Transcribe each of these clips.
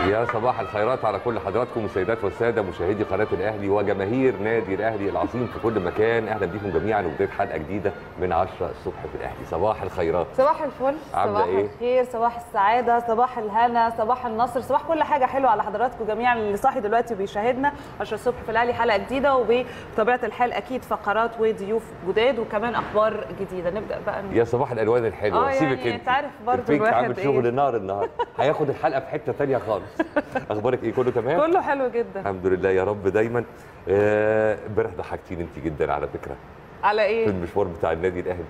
يا صباح الخيرات على كل حضراتكم السيدات والساده مشاهدي قناه الاهلي وجماهير نادي الاهلي العظيم في كل مكان اهلا بكم جميعا وبدايه حلقه جديده من 10 الصبح في الاهلي صباح الخيرات صباح الفل عاملة صباح إيه؟ الخير صباح السعاده صباح الهنا صباح النصر صباح كل حاجه حلوه على حضراتكم جميعا اللي صاحي دلوقتي وبيشاهدنا 10 الصبح في الاهلي حلقه جديده وبطبيعه الحال اكيد فقرات وضيوف جداد وكمان اخبار جديده نبدا بقى يا صباح الالوان الحلوه آه، سيبك يعني انت أنت عارف برضو البينك الواحد عامل إيه؟ شغل نار النهارده هياخد الحلقه في حته ثانيه خالص اخبارك ايه كله تمام كله حلو جدا الحمد لله يا رب دايما آه، امبارح ضحكتيني انت جدا على فكره على في ايه المشوار بتاع النادي الاهلي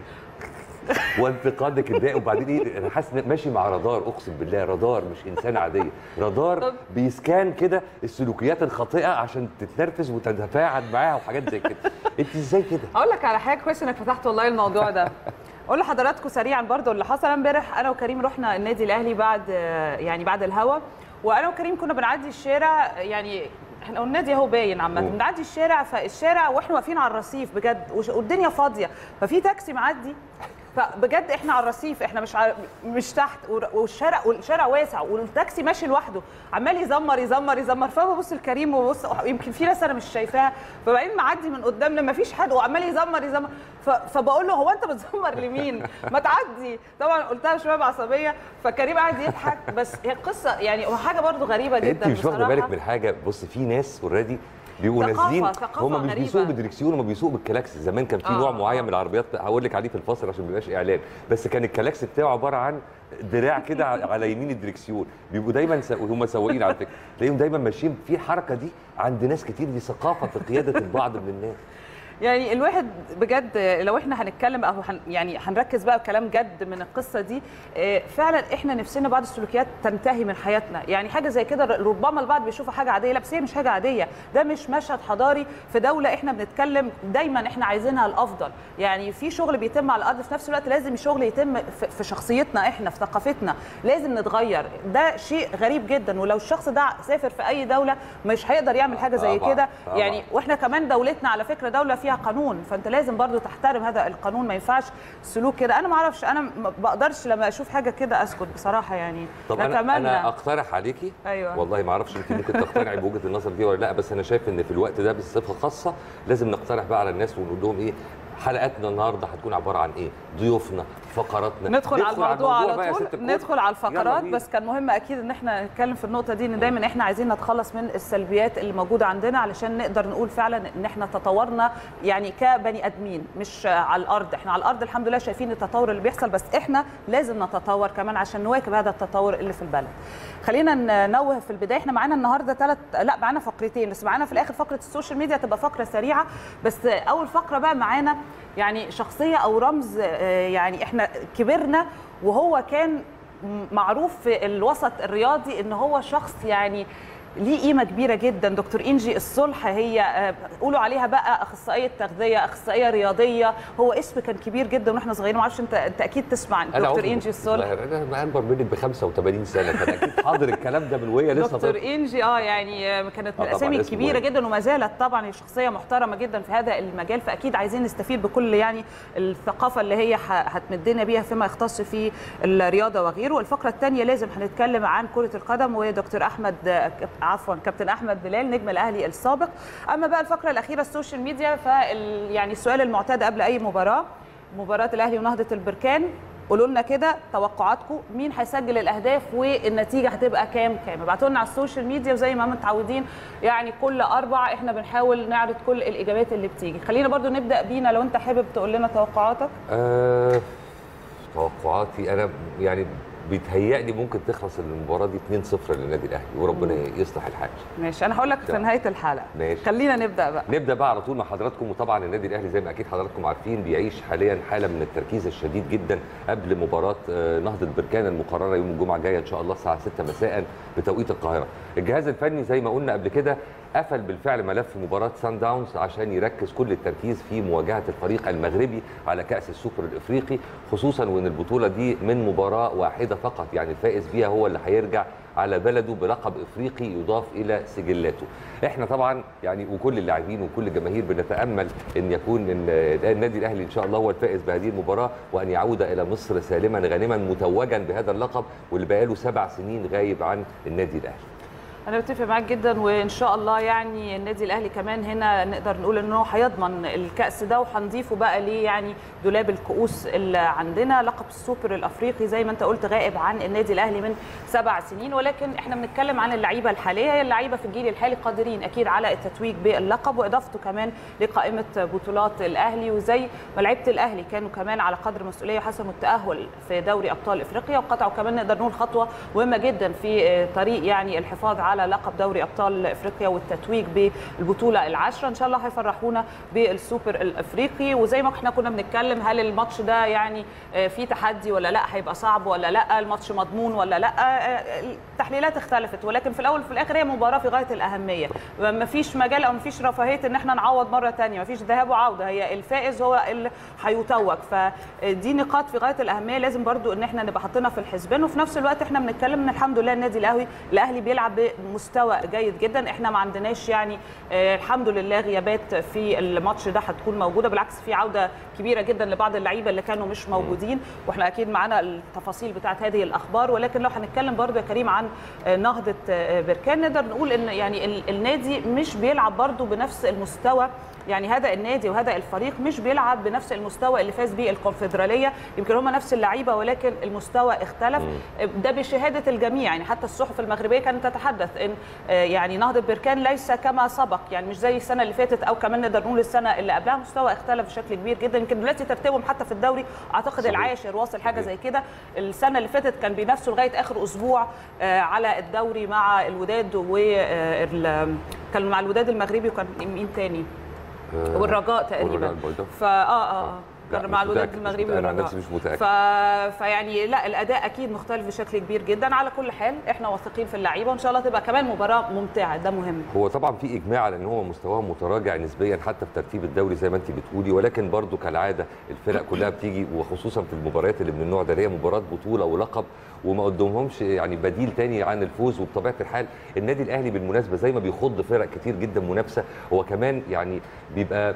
وانتقادك الدائم وبعدين ايه انا حاسس إن ماشي مع رادار اقسم بالله رادار مش انسان عاديه رادار طب. بيسكان كده السلوكيات الخاطئه عشان تتنرفز وتتفاعل معاها وحاجات زي كده انت ازاي كده اقول لك على حاجه كويس انك فتحت والله الموضوع ده اقول لحضراتكم سريعا برضو اللي حصل امبارح انا وكريم رحنا النادي الاهلي بعد يعني بعد الهوا وانا وكريم كنا بنعدي الشارع يعني احنا النادي اهو باين عامه مم. بنعدي الشارع فالشارع واحنا واقفين على الرصيف بجد وش- والدنيا فاضيه ففي تاكسي معدي فبجد احنا على الرصيف احنا مش ع... مش تحت ور- والشارع والشارع واسع والتاكسي ماشي لوحده عمال يزمر يزمر يزمر فببص لكريم وبص يمكن في ناس انا مش شايفاها فبعدين معدي من قدامنا ما فيش حد وعمال يزمر يزمر ف... فبقول له هو انت بتزمر لمين؟ ما تعدي طبعا قلتها شويه بعصبيه فكريم قاعد يضحك بس هي القصه يعني هو حاجه برضو غريبه انت جدا مش واخده بصراحة. بالك من حاجه بص في ناس اوريدي بيبقوا ثقافة- نازلين ثقافة هم مش غريبة. بيسوقوا بالدركسيون هم بيسوقوا بالكلاكس زمان كان في آه، نوع معين آه. من العربيات هقول لك عليه في الفاصل عشان ما يبقاش اعلان بس كان الكلاكس بتاعه عباره عن دراع كده على يمين الدركسيون بيبقوا دايما سو... هم سواقين على فكره تلاقيهم دايما ماشيين في الحركه دي عند ناس كتير دي ثقافه في قياده البعض من الناس يعني الواحد بجد لو احنا هنتكلم او هن يعني هنركز بقى كلام جد من القصه دي آه، فعلا احنا نفسنا بعض السلوكيات تنتهي من حياتنا يعني حاجه زي كده ربما البعض بيشوفها حاجه عاديه لا بس هي مش حاجه عاديه ده مش مشهد حضاري في دوله احنا بنتكلم دايما احنا عايزينها الافضل يعني في شغل بيتم على الارض في نفس الوقت لازم شغل يتم في في شخصيتنا احنا في ثقافتنا لازم نتغير ده شيء غريب جدا ولو الشخص ده سافر في اي دوله مش هيقدر يعمل حاجه زي طبعاً، كده طبعاً. يعني واحنا كمان دولتنا على فكره دوله فيها قانون فانت لازم برضو تحترم هذا القانون ما ينفعش سلوك كده انا ما اعرفش انا ما بقدرش لما اشوف حاجه كده اسكت بصراحه يعني طب انا نتمنى انا اقترح عليكي أيوة. والله ما اعرفش انت ممكن تقتنعي بوجهه النظر دي ولا لا بس انا شايف ان في الوقت ده بصفه خاصه لازم نقترح بقى على الناس ونقول لهم ايه حلقاتنا النهارده هتكون عباره عن ايه؟ ضيوفنا، فقراتنا ندخل على الموضوع بقى يا على ست طول الكل. ندخل على يلا الفقرات بينا. بس كان مهم اكيد ان احنا نتكلم في النقطه دي ان دايما احنا عايزين نتخلص من السلبيات اللي موجوده عندنا علشان نقدر نقول فعلا ان احنا تطورنا يعني كبني ادمين مش على الارض احنا على الارض الحمد لله شايفين التطور اللي بيحصل بس احنا لازم نتطور كمان عشان نواكب هذا التطور اللي في البلد خلينا ننوه في البدايه احنا معانا النهارده ثلاث لا معانا فقرتين بس معانا في الاخر فقره السوشيال ميديا تبقى فقره سريعه بس اول فقره بقى معانا يعني شخصيه او رمز آه، يعني احنا كبرنا وهو كان م- معروف في الوسط الرياضي ان هو شخص يعني ليه قيمه كبيره جدا دكتور انجي الصلح هي آه، قولوا عليها بقى اخصائيه تغذيه اخصائيه رياضيه هو اسم كان كبير جدا واحنا صغيرين ما اعرفش انت انت اكيد تسمع عن انا دكتور عمري- انجي الصلح والله انا اكبر منك ب 85 سنه فانا اكيد حاضر الكلام ده من وهي لسه دكتور طفل. انجي اه يعني آه، كانت من آه، طبعاً الاسامي اسمه الكبيره مهم. جدا وما زالت طبعا هي شخصيه محترمه جدا في هذا المجال فاكيد عايزين نستفيد بكل يعني الثقافه اللي هي ح- هتمدنا بيها فيما يختص في الرياضه وغيره الفقره الثانيه لازم هنتكلم عن كره القدم وهي دكتور احمد آه، كاب- عفوا كابتن احمد بلال نجم الاهلي السابق اما بقى الفقره الاخيره السوشيال ميديا فال يعني السؤال المعتاد قبل اي مباراه مباراه الاهلي ونهضه البركان قولوا لنا كده توقعاتكم مين هيسجل الاهداف والنتيجه هتبقى كام كام ابعتوا لنا على السوشيال ميديا وزي ما متعودين يعني كل اربع احنا بنحاول نعرض كل الاجابات اللي بتيجي خلينا برضو نبدا بينا لو انت حابب تقول لنا توقعاتك آه توقعاتي انا يعني بيتهيألي ممكن تخلص المباراه دي 2-0 للنادي الاهلي وربنا يصلح الحال ماشي انا هقول لك في تمام. نهايه الحلقه ماشي. خلينا نبدا بقى نبدا بقى على طول مع حضراتكم وطبعا النادي الاهلي زي ما اكيد حضراتكم عارفين بيعيش حاليا حاله من التركيز الشديد جدا قبل مباراه آه، نهضه بركان المقرره يوم الجمعه الجايه ان شاء الله الساعه 6 مساء بتوقيت القاهره. الجهاز الفني زي ما قلنا قبل كده قفل بالفعل ملف مباراه سان داونز عشان يركز كل التركيز في مواجهه الفريق المغربي على كاس السوبر الافريقي خصوصا وان البطوله دي من مباراه واحده فقط يعني الفائز بيها هو اللي هيرجع على بلده بلقب افريقي يضاف الى سجلاته. احنا طبعا يعني وكل اللاعبين وكل الجماهير بنتامل ان يكون ان النادي الاهلي ان شاء الله هو الفائز بهذه المباراه وان يعود الى مصر سالما غانما متوجا بهذا اللقب واللي بقاله سبع سنين غايب عن النادي الاهلي. انا بتفق معاك جدا وان شاء الله يعني النادي الاهلي كمان هنا نقدر نقول ان هو هيضمن الكاس ده وهنضيفه بقى ليه يعني دولاب الكؤوس اللي عندنا لقب السوبر الافريقي زي ما انت قلت غائب عن النادي الاهلي من سبع سنين ولكن احنا بنتكلم عن اللعيبه الحاليه هي اللعيبه في الجيل الحالي قادرين اكيد على التتويج باللقب واضافته كمان لقائمه بطولات الاهلي وزي ما لعيبه الاهلي كانوا كمان على قدر مسؤوليه حسموا التاهل في دوري ابطال افريقيا وقطعوا كمان نقدر نقول خطوه مهمه جدا في طريق يعني الحفاظ على لقب دوري ابطال افريقيا والتتويج بالبطوله العاشره ان شاء الله هيفرحونا بالسوبر الافريقي وزي ما احنا كنا بنتكلم هل الماتش ده يعني في تحدي ولا لا هيبقى صعب ولا لا الماتش مضمون ولا لا التحليلات اختلفت ولكن في الاول وفي الاخر هي مباراه في غايه الاهميه ما فيش مجال او ما فيش رفاهيه ان احنا نعوض مره ثانيه ما فيش ذهاب وعوده هي الفائز هو اللي هيتوج فدي نقاط في غايه الاهميه لازم برضو ان احنا نبقى حاطينها في الحسبان وفي نفس الوقت احنا بنتكلم ان الحمد لله النادي الاهلي الاهلي بيلعب بمستوى جيد جدا احنا ما عندناش يعني آه الحمد لله غيابات في الماتش ده هتكون موجوده بالعكس في عوده كبيره جدا لبعض اللعيبه اللي كانوا مش موجودين واحنا اكيد معانا التفاصيل بتاعت هذه الاخبار ولكن لو هنتكلم برضو يا كريم عن نهضه بركان نقدر نقول ان يعني النادي مش بيلعب برضو بنفس المستوى يعني هذا النادي وهذا الفريق مش بيلعب بنفس المستوى اللي فاز بيه الكونفدراليه يمكن هم نفس اللعيبه ولكن المستوى اختلف ده بشهاده الجميع يعني حتى الصحف المغربيه كانت تتحدث ان يعني نهضه بركان ليس كما سبق يعني مش زي السنه اللي فاتت او كمان نقدر نقول السنه اللي قبلها مستوى اختلف بشكل كبير جدا يمكن دلوقتي ترتيبهم حتى في الدوري اعتقد صحيح. العاشر واصل حاجه زي كده السنه اللي فاتت كان بينافسوا لغايه اخر اسبوع على الدوري مع الوداد و كان مع الوداد المغربي وكان مين تاني والرجاء تقريبا فا اه اه كان مع الوداد المغربي انا نفسي مش متاكد ف... فيعني لا الاداء اكيد مختلف بشكل كبير جدا على كل حال احنا واثقين في اللعيبه وان شاء الله تبقى كمان مباراه ممتعه ده مهم هو طبعا في اجماع على ان هو مستواهم متراجع نسبيا حتى في ترتيب الدوري زي ما انت بتقولي ولكن برضو كالعاده الفرق كلها بتيجي وخصوصا في المباريات اللي من النوع ده اللي هي مباراه بطوله ولقب وما قدامهمش يعني بديل تاني عن الفوز وبطبيعه الحال النادي الاهلي بالمناسبه زي ما بيخض فرق كتير جدا منافسه هو كمان يعني بيبقى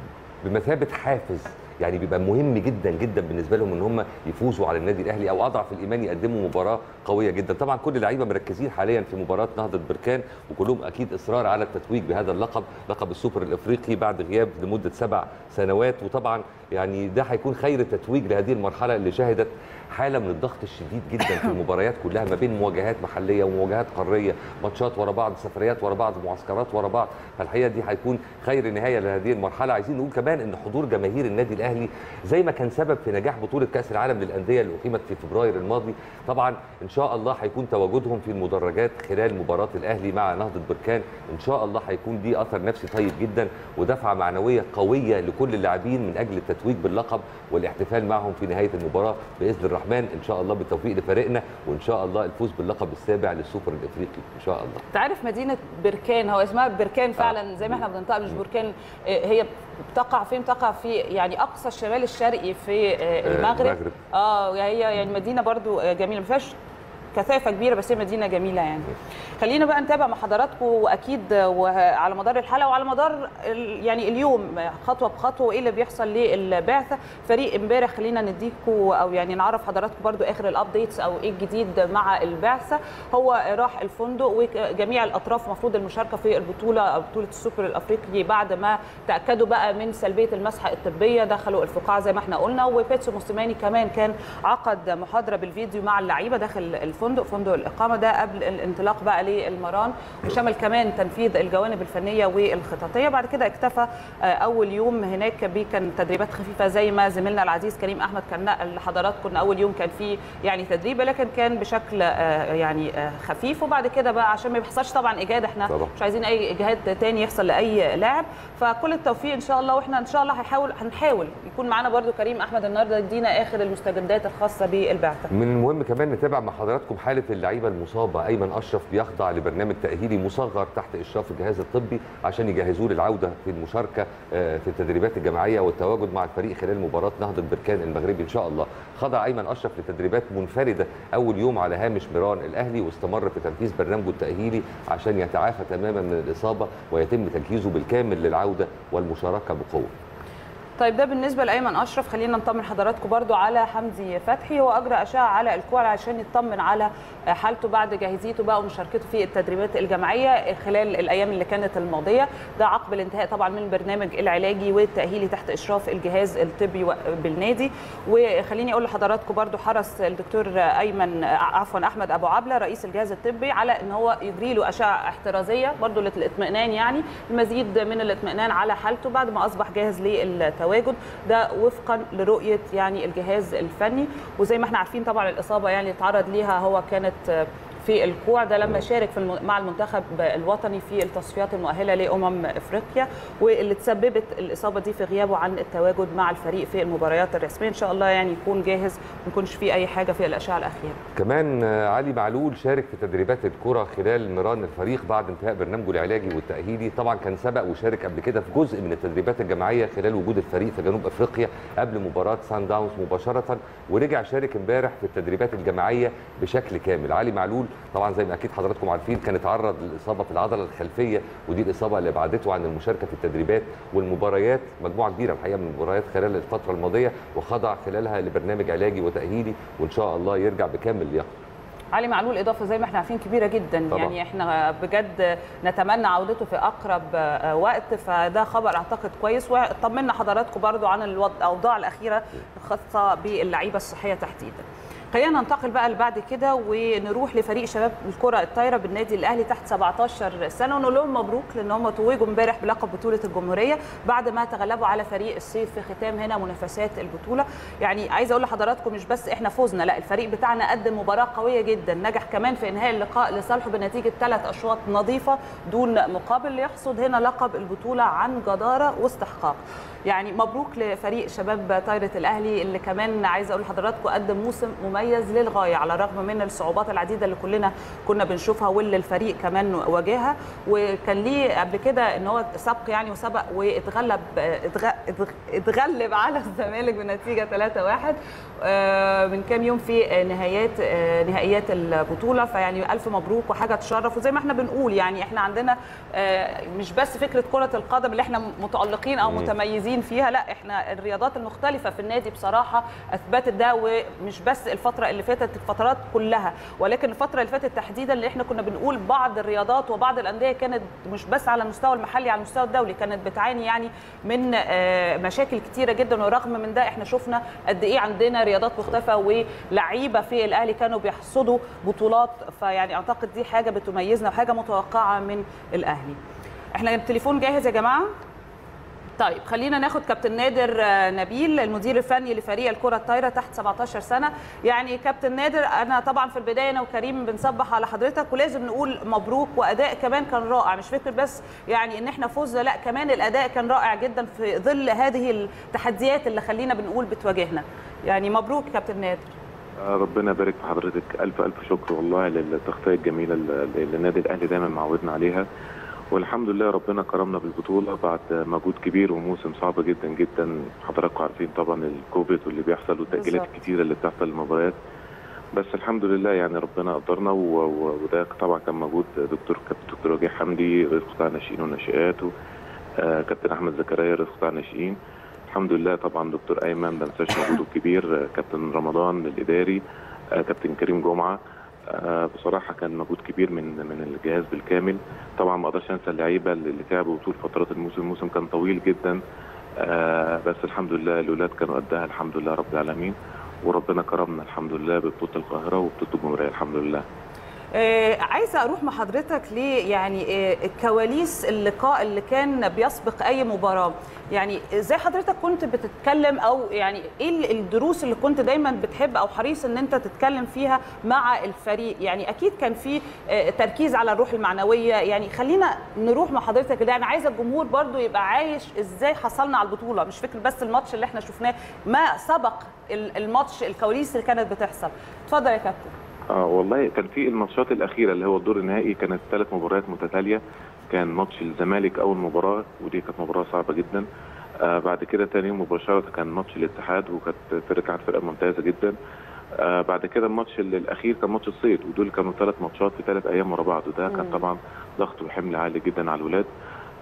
بمثابه حافز يعني بيبقى مهم جدا جدا بالنسبه لهم ان هم يفوزوا على النادي الاهلي او اضعف الايمان يقدموا مباراه قويه جدا طبعا كل اللعيبه مركزين حاليا في مباراه نهضه بركان وكلهم اكيد اصرار على التتويج بهذا اللقب لقب السوبر الافريقي بعد غياب لمده سبع سنوات وطبعا يعني ده هيكون خير تتويج لهذه المرحله اللي شهدت حاله من الضغط الشديد جدا في المباريات كلها ما بين مواجهات محليه ومواجهات قاريه ماتشات ورا بعض سفريات ورا بعض معسكرات ورا بعض فالحقيقه دي هيكون خير نهايه لهذه المرحله عايزين نقول كمان ان حضور جماهير النادي الاهلي زي ما كان سبب في نجاح بطوله كاس العالم للانديه اللي اقيمت في فبراير الماضي طبعا ان شاء الله هيكون تواجدهم في المدرجات خلال مباراه الاهلي مع نهضه بركان ان شاء الله هيكون دي اثر نفسي طيب جدا ودفعه معنويه قويه لكل اللاعبين من اجل التتويج باللقب والاحتفال معهم في نهايه المباراه باذن الرحمن ان شاء الله بالتوفيق لفريقنا وان شاء الله الفوز باللقب السابع للسوبر الافريقي ان شاء الله انت عارف مدينه بركان هو اسمها بركان فعلا زي ما احنا بننطق مش بركان هي بتقع فين تقع في يعني اقصى الشمال الشرقي في المغرب, المغرب. اه هي يعني مدينه برضو جميله ما فيهاش كثافه كبيره بس هي مدينه جميله يعني خلينا بقى نتابع مع حضراتكم واكيد وعلى مدار الحلقه وعلى مدار يعني اليوم خطوه بخطوه وايه اللي بيحصل للبعثه فريق امبارح خلينا نديكم او يعني نعرف حضراتكم برضو اخر الابديتس او ايه الجديد مع البعثه هو راح الفندق وجميع الاطراف المفروض المشاركه في البطوله او بطوله السوبر الافريقي بعد ما تاكدوا بقى من سلبيه المسحه الطبيه دخلوا الفقاعه زي ما احنا قلنا وبيتسو موسيماني كمان كان عقد محاضره بالفيديو مع اللعيبه داخل الفندق فندق الاقامه ده قبل الانطلاق بقى للمران وشمل كمان تنفيذ الجوانب الفنيه والخططيه بعد كده اكتفى اول يوم هناك بيه كان تدريبات خفيفه زي ما زميلنا العزيز كريم احمد كان نقل لحضراتكم اول يوم كان فيه يعني تدريب لكن كان بشكل يعني خفيف وبعد كده بقى عشان ما يحصلش طبعا اجهاد احنا طبعا. مش عايزين اي اجهاد تاني يحصل لاي لاعب فكل التوفيق ان شاء الله واحنا ان شاء الله هنحاول هنحاول يكون معانا برده كريم احمد النهارده يدينا اخر المستجدات الخاصه بالبعثه من المهم كمان نتابع مع حضراتكم حاله اللعيبه المصابه ايمن اشرف بيخضع لبرنامج تاهيلي مصغر تحت اشراف الجهاز الطبي عشان يجهزوه للعوده في المشاركه في التدريبات الجماعيه والتواجد مع الفريق خلال مباراه نهضه بركان المغربي ان شاء الله خضع ايمن اشرف لتدريبات منفرده اول يوم على هامش ميران الاهلي واستمر في تنفيذ برنامجه التاهيلي عشان يتعافى تماما من الاصابه ويتم تجهيزه بالكامل للعوده والمشاركه بقوه طيب ده بالنسبه لايمن اشرف خلينا نطمن حضراتكم برضو على حمدي فتحي هو اجرى اشعه على الكوع عشان يطمن على حالته بعد جاهزيته بقى ومشاركته في التدريبات الجماعيه خلال الايام اللي كانت الماضيه ده عقب الانتهاء طبعا من البرنامج العلاجي والتاهيلي تحت اشراف الجهاز الطبي بالنادي وخليني اقول لحضراتكم برضو حرص الدكتور ايمن عفوا احمد ابو عبله رئيس الجهاز الطبي على ان هو يجري له اشعه احترازيه برضو للاطمئنان يعني المزيد من الاطمئنان على حالته بعد ما اصبح جاهز للتواجد ده وفقا لرؤيه يعني الجهاز الفني وزي ما احنا عارفين طبعا الاصابه يعني اتعرض ليها هو كانت في الكوع ده لما شارك في الم... مع المنتخب الوطني في التصفيات المؤهله لامم افريقيا واللي تسببت الاصابه دي في غيابه عن التواجد مع الفريق في المباريات الرسميه ان شاء الله يعني يكون جاهز ما يكونش فيه اي حاجه في الاشعه الاخيره. كمان علي معلول شارك في تدريبات الكره خلال مران الفريق بعد انتهاء برنامجه العلاجي والتاهيلي طبعا كان سبق وشارك قبل كده في جزء من التدريبات الجماعيه خلال وجود الفريق في جنوب افريقيا قبل مباراه سان داونز مباشره ورجع شارك امبارح في التدريبات الجماعيه بشكل كامل علي معلول طبعا زي ما اكيد حضراتكم عارفين كان اتعرض للاصابه في العضله الخلفيه ودي الاصابه اللي ابعدته عن المشاركه في التدريبات والمباريات مجموعه كبيره الحقيقه من المباريات خلال الفتره الماضيه وخضع خلالها لبرنامج علاجي وتاهيلي وان شاء الله يرجع بكامل لياقته علي معلول اضافه زي ما احنا عارفين كبيره جدا طبعا. يعني احنا بجد نتمنى عودته في اقرب وقت فده خبر اعتقد كويس وطمنا حضراتكم برضو عن الاوضاع الاخيره الخاصه باللعيبه الصحيه تحديدا خلينا ننتقل بقى لبعد كده ونروح لفريق شباب الكره الطايره بالنادي الاهلي تحت 17 سنه ونقول لهم مبروك لان هم توجوا امبارح بلقب بطوله الجمهوريه بعد ما تغلبوا على فريق الصيف في ختام هنا منافسات البطوله يعني عايزه اقول لحضراتكم مش بس احنا فوزنا لا الفريق بتاعنا قدم مباراه قويه جدا نجح كمان في انهاء اللقاء لصالحه بنتيجه ثلاث اشواط نظيفه دون مقابل ليحصد هنا لقب البطوله عن جداره واستحقاق يعني مبروك لفريق شباب طايره الاهلي اللي كمان عايزه اقول لحضراتكم قدم موسم مميز للغايه على الرغم من الصعوبات العديده اللي كلنا كنا بنشوفها واللي الفريق كمان واجهها وكان ليه قبل كده ان هو سبق يعني وسبق واتغلب اتغلب على الزمالك بنتيجه 3-1 من كام يوم في نهايات نهائيات البطوله فيعني الف مبروك وحاجه تشرف وزي ما احنا بنقول يعني احنا عندنا مش بس فكره كره القدم اللي احنا متالقين او متميزين فيها لا احنا الرياضات المختلفه في النادي بصراحه اثبتت ده ومش بس الفتره اللي فاتت الفترات كلها ولكن الفتره اللي فاتت تحديدا اللي احنا كنا بنقول بعض الرياضات وبعض الانديه كانت مش بس على المستوى المحلي على المستوى الدولي كانت بتعاني يعني من مشاكل كتيره جدا ورغم من ده احنا شفنا قد ايه عندنا رياضات مختلفه ولعيبه في الاهلي كانوا بيحصدوا بطولات فيعني اعتقد دي حاجه بتميزنا وحاجه متوقعه من الاهلي احنا التليفون جاهز يا جماعه طيب خلينا ناخد كابتن نادر نبيل المدير الفني لفريق الكره الطايره تحت 17 سنه يعني كابتن نادر انا طبعا في البدايه انا وكريم بنصبح على حضرتك ولازم نقول مبروك واداء كمان كان رائع مش فكره بس يعني ان احنا فزنا لا كمان الاداء كان رائع جدا في ظل هذه التحديات اللي خلينا بنقول بتواجهنا يعني مبروك كابتن نادر ربنا يبارك في حضرتك الف الف شكر والله للتغطيه الجميله اللي النادي الاهلي دايما معودنا عليها والحمد لله ربنا كرمنا بالبطوله بعد مجهود كبير وموسم صعب جدا جدا حضراتكم عارفين طبعا الكوفيد واللي بيحصل والتاجيلات الكتيره اللي بتحصل للمباريات بس الحمد لله يعني ربنا قدرنا وده طبعا كان مجهود دكتور دكتور وجيه حمدي رئيس قطاع الناشئين والناشئات كابتن احمد زكريا رئيس قطاع الناشئين الحمد لله طبعا دكتور ايمن ما انساش مجهوده الكبير كابتن رمضان الاداري كابتن كريم جمعه آه بصراحه كان مجهود كبير من من الجهاز بالكامل طبعا ما اقدرش انسى اللعيبه اللي تعبوا طول فترات الموسم الموسم كان طويل جدا آه بس الحمد لله الاولاد كانوا قدها الحمد لله رب العالمين وربنا كرمنا الحمد لله ببطوله القاهره وبطوله الجمهوريه الحمد لله آه عايزه اروح مع حضرتك ليه يعني آه كواليس اللقاء اللي كان بيسبق اي مباراه يعني ازاي حضرتك كنت بتتكلم او يعني ايه الدروس اللي كنت دايما بتحب او حريص ان انت تتكلم فيها مع الفريق يعني اكيد كان في آه تركيز على الروح المعنويه يعني خلينا نروح مع حضرتك كده انا عايزه الجمهور برضو يبقى عايش ازاي حصلنا على البطوله مش فكره بس الماتش اللي احنا شفناه ما سبق الماتش الكواليس اللي كانت بتحصل اتفضل يا كابتن اه والله كان في الماتشات الاخيره اللي هو الدور النهائي كانت ثلاث مباريات متتاليه كان ماتش الزمالك اول مباراه ودي كانت مباراه صعبه جدا آه بعد كده تاني يوم مباشره كان ماتش الاتحاد وكانت فرقه كانت فرقه ممتازه جدا آه بعد كده الماتش الاخير كان ماتش الصيد ودول كانوا ثلاث ماتشات في ثلاث ايام ورا بعض وده كان طبعا ضغط وحمل عالي جدا على الولاد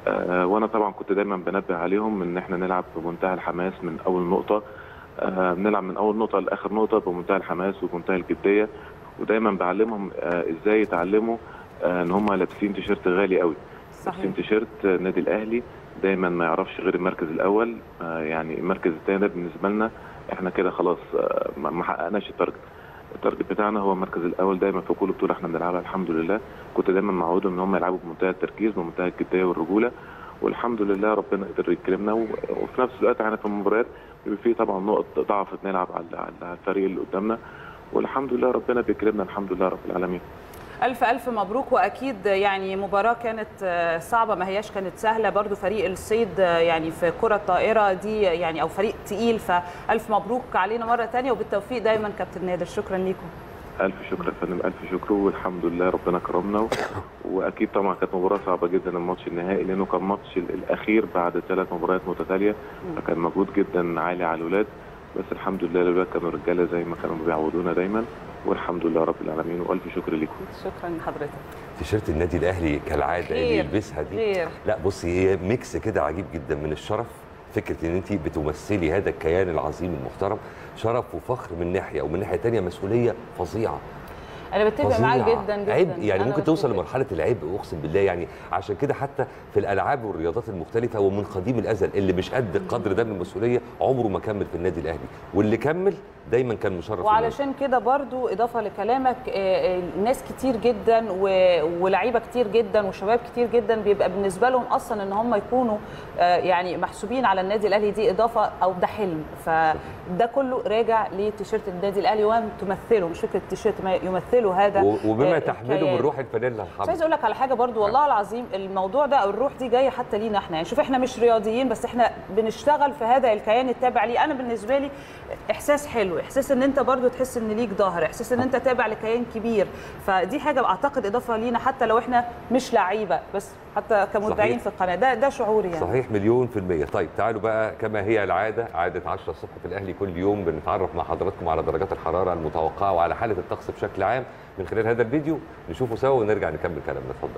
آه، وانا طبعا كنت دايما بنبه عليهم ان احنا نلعب بمنتهى الحماس من اول نقطه آه، بنلعب من اول نقطه لاخر نقطه بمنتهى الحماس وبمنتهى الجديه ودايما بعلمهم آه، ازاي يتعلموا آه، ان هم لابسين تيشيرت غالي قوي صحيح لابسين تيشيرت النادي الاهلي دايما ما يعرفش غير المركز الاول آه، يعني المركز الثاني ده بالنسبه لنا احنا كده خلاص آه، ما ما حققناش التارجت التارجت بتاعنا هو المركز الاول دايما في كل بطوله احنا بنلعبها الحمد لله كنت دايما معودهم ان هم يلعبوا بمنتهى التركيز بمنتهى الجديه والرجوله والحمد لله ربنا قدر يكرمنا و- وفي نفس الوقت احنا في المباريات بيبقى في طبعا نقط ضعف بنلعب على على الفريق اللي قدامنا والحمد لله ربنا بيكرمنا الحمد لله رب العالمين ألف ألف مبروك وأكيد يعني مباراة كانت آه، صعبة ما هياش كانت سهلة برضو فريق الصيد آه، يعني في كرة الطائرة دي يعني أو فريق تقيل فألف مبروك علينا مرة تانية وبالتوفيق دايما كابتن نادر شكرا ليكم الف شكر يا فندم الف شكر والحمد لله ربنا كرمنا و... واكيد طبعا كانت مباراه صعبه جدا الماتش النهائي لانه كان ماتش ال- الاخير بعد ثلاث مباريات متتاليه فكان مجهود جدا عالي على الاولاد بس الحمد لله الاولاد كانوا رجاله زي ما كانوا بيعودونا دايما والحمد لله رب العالمين والف شكر لكم شكرا لحضرتك تيشيرت النادي الاهلي كالعاده اللي خير. يلبسها دي خير لا بصي هي ميكس كده عجيب جدا من الشرف فكره ان انت بتمثلي هذا الكيان العظيم المحترم شرف وفخر من ناحيه ومن ناحيه تانية مسؤوليه فظيعه أنا بتفق معاك فظيعة. جدا جدا عبء يعني أنا ممكن توصل بتفق. لمرحله العبء اقسم بالله يعني عشان كده حتى في الالعاب والرياضات المختلفه ومن قديم الازل اللي مش قد القدر ده من المسؤوليه عمره ما كمل في النادي الاهلي واللي كمل دايما كان مشرف النادي. وعلشان كده برضو اضافه لكلامك آه، آه، ناس كتير جدا و- ولاعيبه كتير جدا وشباب كتير جدا بيبقى بالنسبه لهم اصلا ان هم يكونوا آه، يعني محسوبين على النادي الاهلي دي اضافه او ده حلم فده كله راجع لتيشيرت النادي الاهلي وتمثله مش فكره تيشيرت ما يمثله هذا و- وبما آه، تحمله الكيان. من روح الفانيلا بس الحمراء عايز اقول لك على حاجه برضو والله العظيم الموضوع ده او الروح دي جايه حتى لينا احنا يعني شوف احنا مش رياضيين بس احنا بنشتغل في هذا الكيان التابع ليه انا بالنسبه لي احساس حلو احساس ان انت برضو تحس ان ليك ظهر احساس ان انت تابع لكيان كبير فدي حاجه اعتقد اضافه لينا حتى لو احنا مش لعيبه بس حتى كمتابعين صحيح. في القناه ده ده شعوري يعني صحيح مليون في المية طيب تعالوا بقى كما هي العادة عادة 10 الصبح في الأهلي كل يوم بنتعرف مع حضراتكم على درجات الحرارة المتوقعة وعلى حالة الطقس بشكل عام من خلال هذا الفيديو نشوفه سوا ونرجع نكمل كلامنا اتفضل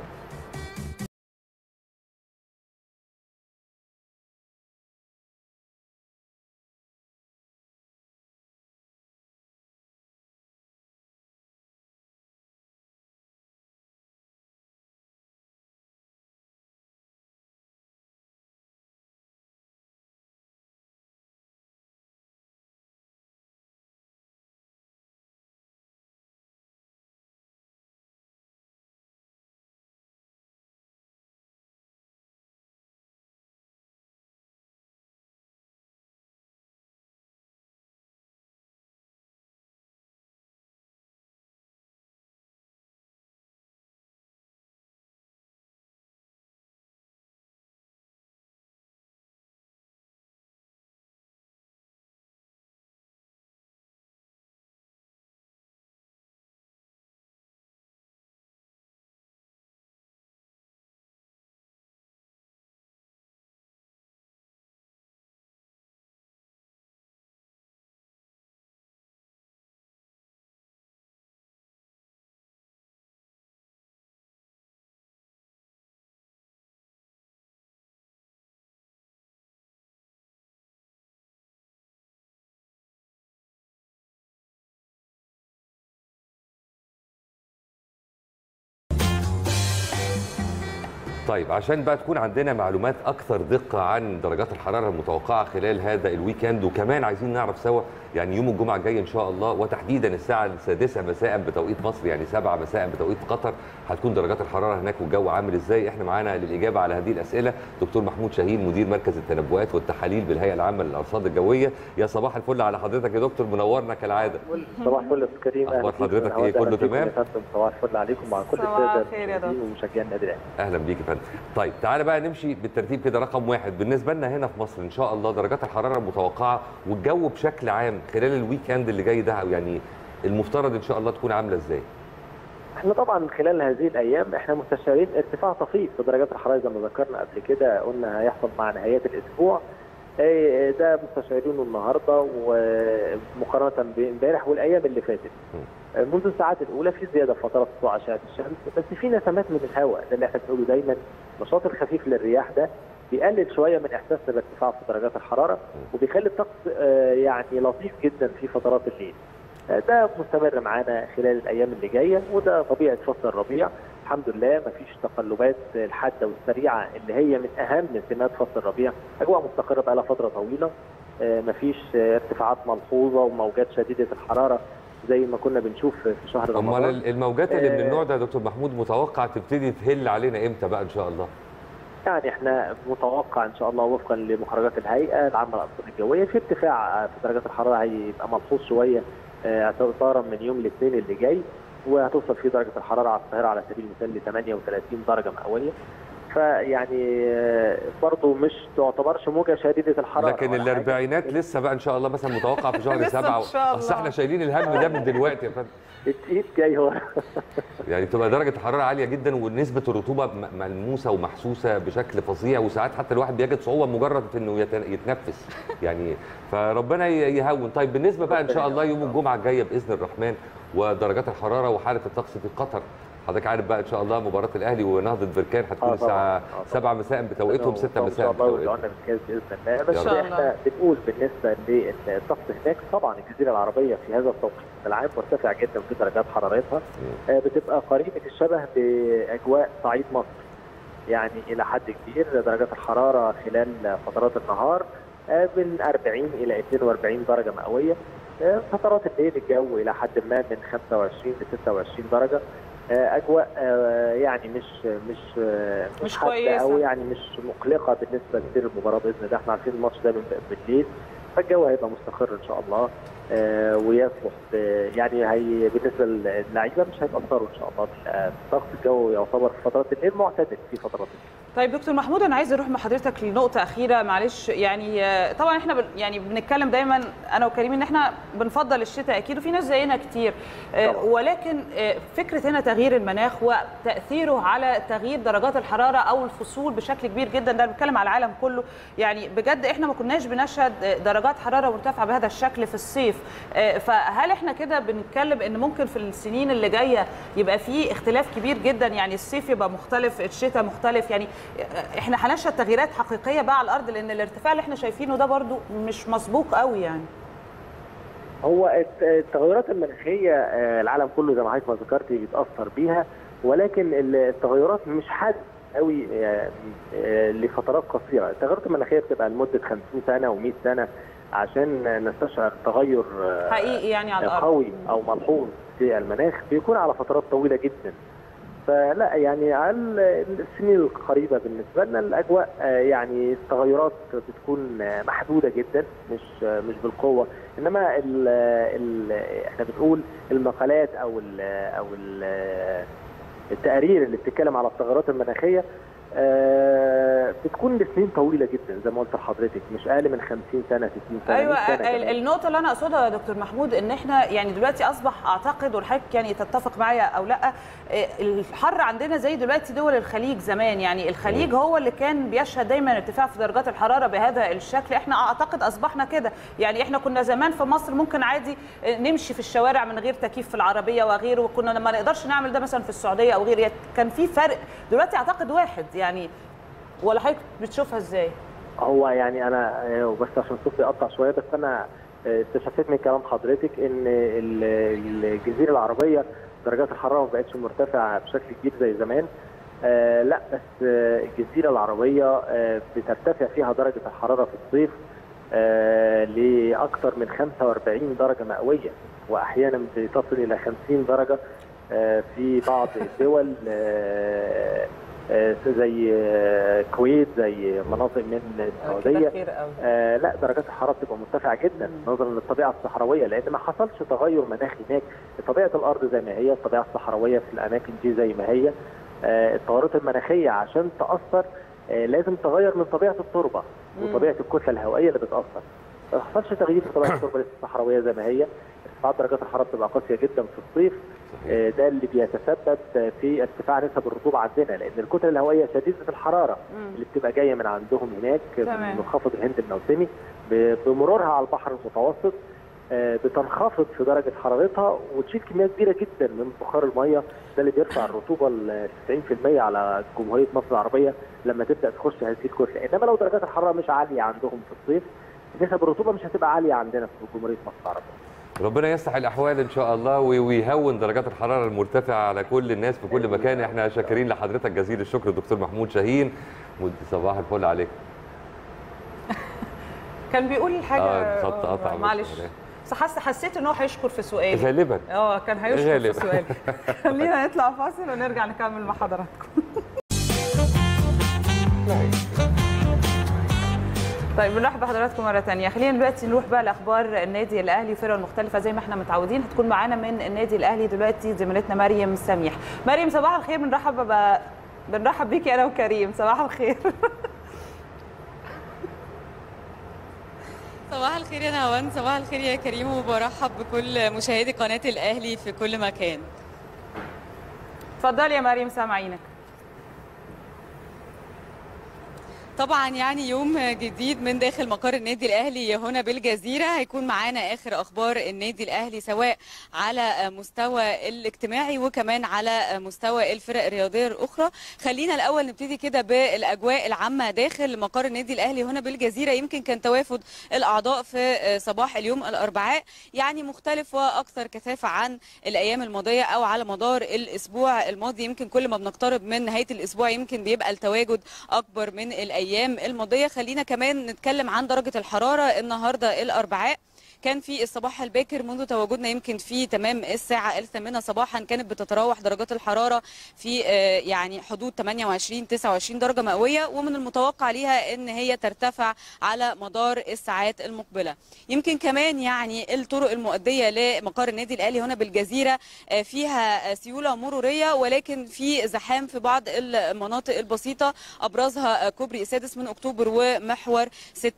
طيب عشان بقى تكون عندنا معلومات اكثر دقه عن درجات الحراره المتوقعه خلال هذا الويكند وكمان عايزين نعرف سوا يعني يوم الجمعه الجاي ان شاء الله وتحديدا الساعه السادسه مساء بتوقيت مصر يعني 7 مساء بتوقيت قطر هتكون درجات الحراره هناك والجو عامل ازاي احنا معانا للاجابه على هذه الاسئله دكتور محمود شاهين مدير مركز التنبؤات والتحاليل بالهيئه العامه للارصاد الجويه يا صباح الفل على حضرتك يا دكتور منورنا كالعاده صباح الفل يا استاذ كريم أخبار أهلا بيكم. حضرتك أنا إيه؟ عاوز كله أهلا بيكم تمام؟ يا فندم صباح الفل عليكم وعلى كل صباح الساده الخير يا المشاهدين دكتور. ومشجعي النادي الاهلي اهلا بيك يا فندم طيب تعالى بقى نمشي بالترتيب كده رقم واحد بالنسبه لنا هنا في مصر ان شاء الله درجات الحراره المتوقعه والجو بشكل عام خلال الويك اند اللي جاي ده يعني المفترض ان شاء الله تكون عامله ازاي احنا طبعا خلال هذه الايام احنا مستشعرين ارتفاع طفيف في درجات الحراره زي ما ذكرنا قبل كده قلنا هيحصل مع نهايات الاسبوع إيه ده مستشعرينه النهارده ومقارنه بامبارح والايام اللي فاتت منذ الساعات الاولى في زياده في فترات سطوع اشعه الشمس بس في نسمات من الهواء ده اللي احنا بنقوله دايما النشاط الخفيف للرياح ده بيقلل شويه من احساسنا بارتفاع في درجات الحراره وبيخلي الطقس آه، يعني لطيف جدا في فترات الليل. آه، ده مستمر معانا خلال الايام اللي جايه وده طبيعه فصل الربيع الحمد لله مفيش تقلبات الحاده والسريعه اللي هي من اهم سمات فصل الربيع اجواء مستقره بقى لها فتره طويله آه، مفيش آه، ارتفاعات ملحوظه وموجات شديده الحراره زي ما كنا بنشوف في شهر امال رمضان ال- الموجات اللي من آه. النوع ده يا دكتور محمود متوقع تبتدي تهل علينا امتى بقى ان شاء الله يعني احنا متوقع ان شاء الله وفقا لمخرجات الهيئه العامه للارصاد الجويه في ارتفاع في درجات الحراره هيبقى ملحوظ شويه آه، اعتبارا من يوم الاثنين اللي جاي وهتوصل فيه درجه الحراره على القاهره على سبيل المثال ل 38 درجه مئويه فيعني آه، برضه مش تعتبرش موجه شديده الحراره لكن ولا حاجة. الاربعينات لسه بقى ان شاء الله مثلا متوقع في شهر لسه سبعه إن شاء اصل الله. احنا شايلين الهم ده من دلوقتي يا فندم التقيت جاي هو يعني تبقى درجه الحراره عاليه جدا ونسبه الرطوبه م- ملموسه ومحسوسه بشكل فظيع وساعات حتى الواحد بيجد صعوبه مجرد في انه يت- يتنفس يعني فربنا ي- يهون طيب بالنسبه بقى ان شاء الله يوم الجمعه الجايه باذن الرحمن ودرجات الحراره وحاله الطقس في قطر حضرتك عارف بقى ان شاء الله مباراه الاهلي ونهضه بركان هتكون آه الساعه طبعاً، آه طبعاً. 7 مساء بتوقيتهم 6 ان مساء شاء الله بتوقيتهم ورجعنا بالكاس باذن الله بس يا رب. احنا بنقول بالنسبه للطقس هناك طبعا الجزيره العربيه في هذا التوقيت من العام مرتفع جدا في درجات حرارتها آه، بتبقى قريبه الشبه باجواء صعيد مصر يعني الى حد كبير درجات الحراره خلال فترات النهار آه، من 40 الى 42 درجه مئويه آه، فترات الليل الجو الى حد ما من 25 ل 26 درجه آه، اجواء آه، يعني مش مش آه، مش حادة كويسة. او يعني مش مقلقه بالنسبه لسير المباراه باذن الله احنا عارفين الماتش ده من- بالليل فالجو هيبقى مستقر ان شاء الله آه، ويصلح ب- يعني هي بالنسبه للعيبه مش هيتاثروا ان شاء الله بالطقس الجو يعتبر في فترات الليل معتدل في فترات الليل طيب دكتور محمود انا عايز اروح مع حضرتك لنقطه اخيره معلش يعني آه، طبعا احنا بن يعني بنتكلم دايما انا وكريم ان احنا بنفضل الشتاء اكيد وفي ناس زينا كتير آه، طبعاً. ولكن آه، فكره هنا تغيير المناخ وتاثيره على تغيير درجات الحراره او الفصول بشكل كبير جدا ده بنتكلم على العالم كله يعني بجد احنا ما كناش بنشهد آه، درجات حراره مرتفعه بهذا الشكل في الصيف آه، فهل احنا كده بنتكلم ان ممكن في السنين اللي جايه يبقى في اختلاف كبير جدا يعني الصيف يبقى مختلف الشتاء مختلف يعني احنا هنشهد تغييرات حقيقيه بقى على الارض لان الارتفاع اللي احنا شايفينه ده برضو مش مسبوق قوي يعني هو الت- التغيرات المناخيه آه، العالم كله زي ما حضرتك ما ذكرتي بيتاثر بيها ولكن ال- التغيرات مش حاد قوي آه، آه، لفترات قصيره، التغيرات المناخيه بتبقى لمده 50 سنه و100 سنه عشان نستشعر تغير آه، حقيقي يعني على الارض قوي او ملحوظ في المناخ بيكون على فترات طويله جدا فلا يعني على السنين القريبه بالنسبه لنا الاجواء آه، يعني التغيرات بتكون آه، محدوده جدا مش آه، مش بالقوه انما ال ال احنا بنقول المقالات او ال او ال التقارير اللي بتتكلم على التغيرات المناخيه آه، بتكون لسنين طويله جدا زي ما قلت لحضرتك مش اقل من 50 سنه 60 سنه ايوه 100 سنة ال- كمان. النقطه اللي انا اقصدها يا دكتور محمود ان احنا يعني دلوقتي اصبح اعتقد وحضرتك يعني تتفق معايا او لا إيه، الحر عندنا زي دلوقتي دول الخليج زمان يعني الخليج هو اللي كان بيشهد دايما ارتفاع في درجات الحراره بهذا الشكل احنا اعتقد اصبحنا كده يعني احنا كنا زمان في مصر ممكن عادي إيه، نمشي في الشوارع من غير تكييف في العربيه وغيره وكنا ما نقدرش نعمل ده مثلا في السعوديه او غيره كان في فرق دلوقتي اعتقد واحد يعني ولا حضرتك بتشوفها ازاي؟ هو يعني انا آه، وبس عشان صوتي يقطع شويه بس انا آه، استشفيت من كلام حضرتك ان ال- الجزيره العربيه درجات الحراره ما بقتش مرتفعه بشكل كبير زي زمان آه لا بس آه الجزيره العربيه آه بترتفع فيها درجه الحراره في الصيف آه لاكثر من 45 درجه مئويه واحيانا بتصل الى 50 درجه آه في بعض الدول آه آه، زي آه، الكويت زي مناطق من السعوديه خير قوي آه لا درجات الحراره بتبقى مرتفعه جدا نظرا للطبيعه الصحراويه لان ما حصلش تغير مناخي هناك طبيعه الارض زي ما هي الطبيعه الصحراويه في الاماكن دي زي ما هي آه التغيرات المناخيه عشان تاثر آه لازم تغير من طبيعه التربه وطبيعه الكتله الهوائيه اللي بتاثر ما حصلش تغيير في طبيعه التربه لسه الصحراويه زي ما هي ارتفاعات درجات الحراره بتبقى قاسيه جدا في الصيف آه، ده اللي بيتسبب في ارتفاع نسب الرطوبه عندنا لان الكتل الهوائيه شديده الحراره اللي بتبقى جايه من عندهم هناك تمام. من منخفض الهند الموسمي ب- بمرورها على البحر المتوسط آه، بتنخفض في درجه حرارتها وتشيل كميه كبيره جدا من بخار الميه ده اللي بيرفع الرطوبه ل 90% على جمهوريه مصر العربيه لما تبدا تخش هذه الكتله انما لو درجات الحراره مش عاليه عندهم في الصيف نسب الرطوبه مش هتبقى عاليه عندنا في جمهوريه مصر العربيه ربنا يصلح الاحوال ان شاء الله وي- ويهون درجات الحراره المرتفعه على كل الناس في كل مكان احنا شاكرين لحضرتك جزيل الشكر دكتور محمود شاهين مد- صباح الفل عليك كان بيقول حاجه اه خط قطع بس. معلش بس حس حسيت ان هو هيشكر في سؤالي غالبا اه كان هيشكر غالبا. في سؤالي خلينا نطلع فاصل ونرجع نكمل مع حضراتكم طيب بنرحب بحضراتكم مره ثانيه خلينا دلوقتي نروح بقى لاخبار النادي الاهلي والفرق المختلفه زي ما احنا متعودين هتكون معانا من النادي الاهلي دلوقتي زميلتنا مريم سميح مريم صباح الخير بنرحب ب... بنرحب بيكي انا وكريم صباح الخير صباح الخير يا نهوان صباح الخير يا كريم وبرحب بكل مشاهدي قناة الأهلي في كل مكان اتفضلي يا مريم سامعينك طبعا يعني يوم جديد من داخل مقر النادي الاهلي هنا بالجزيره هيكون معانا اخر اخبار النادي الاهلي سواء على مستوى الاجتماعي وكمان على مستوى الفرق الرياضيه الاخرى خلينا الاول نبتدي كده بالاجواء العامه داخل مقر النادي الاهلي هنا بالجزيره يمكن كان توافد الاعضاء في صباح اليوم الاربعاء يعني مختلف واكثر كثافه عن الايام الماضيه او على مدار الاسبوع الماضي يمكن كل ما بنقترب من نهايه الاسبوع يمكن بيبقى التواجد اكبر من الايام الماضيه خلينا كمان نتكلم عن درجه الحراره النهارده الاربعاء كان في الصباح الباكر منذ تواجدنا يمكن في تمام الساعة الثامنة صباحا كانت بتتراوح درجات الحرارة في آه، يعني حدود 28 29 درجة مئوية ومن المتوقع ليها ان هي ترتفع على مدار الساعات المقبلة يمكن كمان يعني الطرق المؤدية لمقر النادي الأهلي هنا بالجزيرة آه، فيها سيولة مرورية ولكن في زحام في بعض المناطق البسيطة أبرزها آه، كوبري السادس من أكتوبر ومحور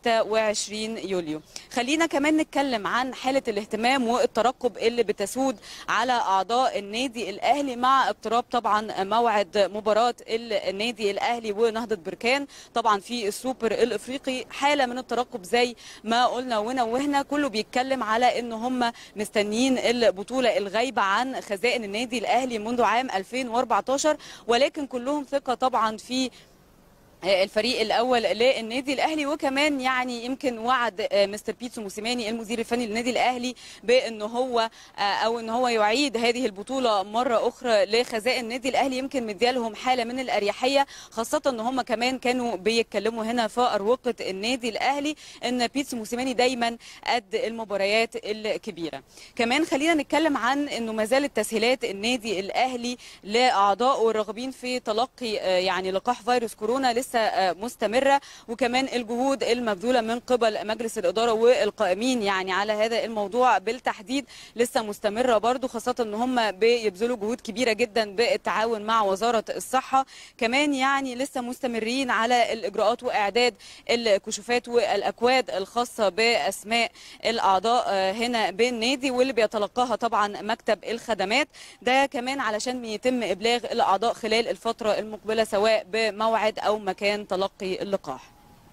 26 يوليو خلينا كمان نتكلم عن حالة الاهتمام والترقب اللي بتسود على أعضاء النادي الأهلي مع اقتراب طبعا موعد مباراة النادي الأهلي ونهضة بركان طبعا في السوبر الإفريقي حالة من الترقب زي ما قلنا ونوهنا كله بيتكلم على ان هم مستنيين البطولة الغايبة عن خزائن النادي الأهلي منذ عام 2014 ولكن كلهم ثقة طبعا في الفريق الاول للنادي الاهلي وكمان يعني يمكن وعد مستر بيتسو موسيماني المدير الفني للنادي الاهلي بان هو او ان هو يعيد هذه البطوله مره اخرى لخزائن النادي الاهلي يمكن مديالهم حاله من الاريحيه خاصه ان هم كمان كانوا بيتكلموا هنا في اروقه النادي الاهلي ان بيتسو موسيماني دايما قد المباريات الكبيره كمان خلينا نتكلم عن انه ما زالت تسهيلات النادي الاهلي لاعضائه الراغبين في تلقي يعني لقاح فيروس كورونا لسه مستمره وكمان الجهود المبذوله من قبل مجلس الاداره والقائمين يعني على هذا الموضوع بالتحديد لسه مستمره برضو خاصه ان هم بيبذلوا جهود كبيره جدا بالتعاون مع وزاره الصحه كمان يعني لسه مستمرين على الاجراءات واعداد الكشوفات والاكواد الخاصه باسماء الاعضاء هنا بالنادي واللي بيتلقاها طبعا مكتب الخدمات ده كمان علشان يتم ابلاغ الاعضاء خلال الفتره المقبله سواء بموعد او مكان تلقي اللقاح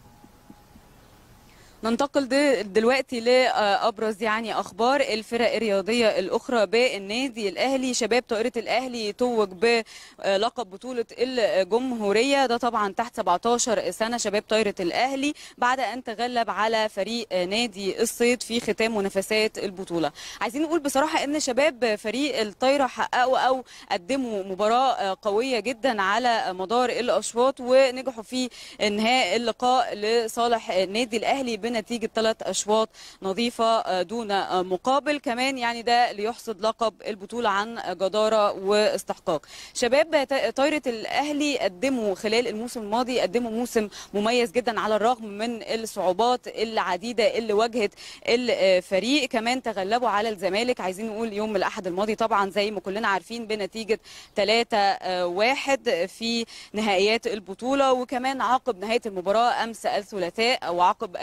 ننتقل دلوقتي لابرز يعني اخبار الفرق الرياضيه الاخرى بالنادي الاهلي شباب طائره الاهلي توج بلقب بطوله الجمهوريه ده طبعا تحت 17 سنه شباب طائره الاهلي بعد ان تغلب على فريق نادي الصيد في ختام منافسات البطوله عايزين نقول بصراحه ان شباب فريق الطايره حققوا او قدموا مباراه قويه جدا على مدار الاشواط ونجحوا في انهاء اللقاء لصالح النادي الاهلي بنتيجه ثلاث اشواط نظيفه دون مقابل كمان يعني ده ليحصد لقب البطوله عن جداره واستحقاق شباب طايره الاهلي قدموا خلال الموسم الماضي قدموا موسم مميز جدا على الرغم من الصعوبات العديده اللي واجهت الفريق كمان تغلبوا على الزمالك عايزين نقول يوم الاحد الماضي طبعا زي ما كلنا عارفين بنتيجه 3 1 في نهائيات البطوله وكمان عقب نهايه المباراه امس الثلاثاء وعقب التتويج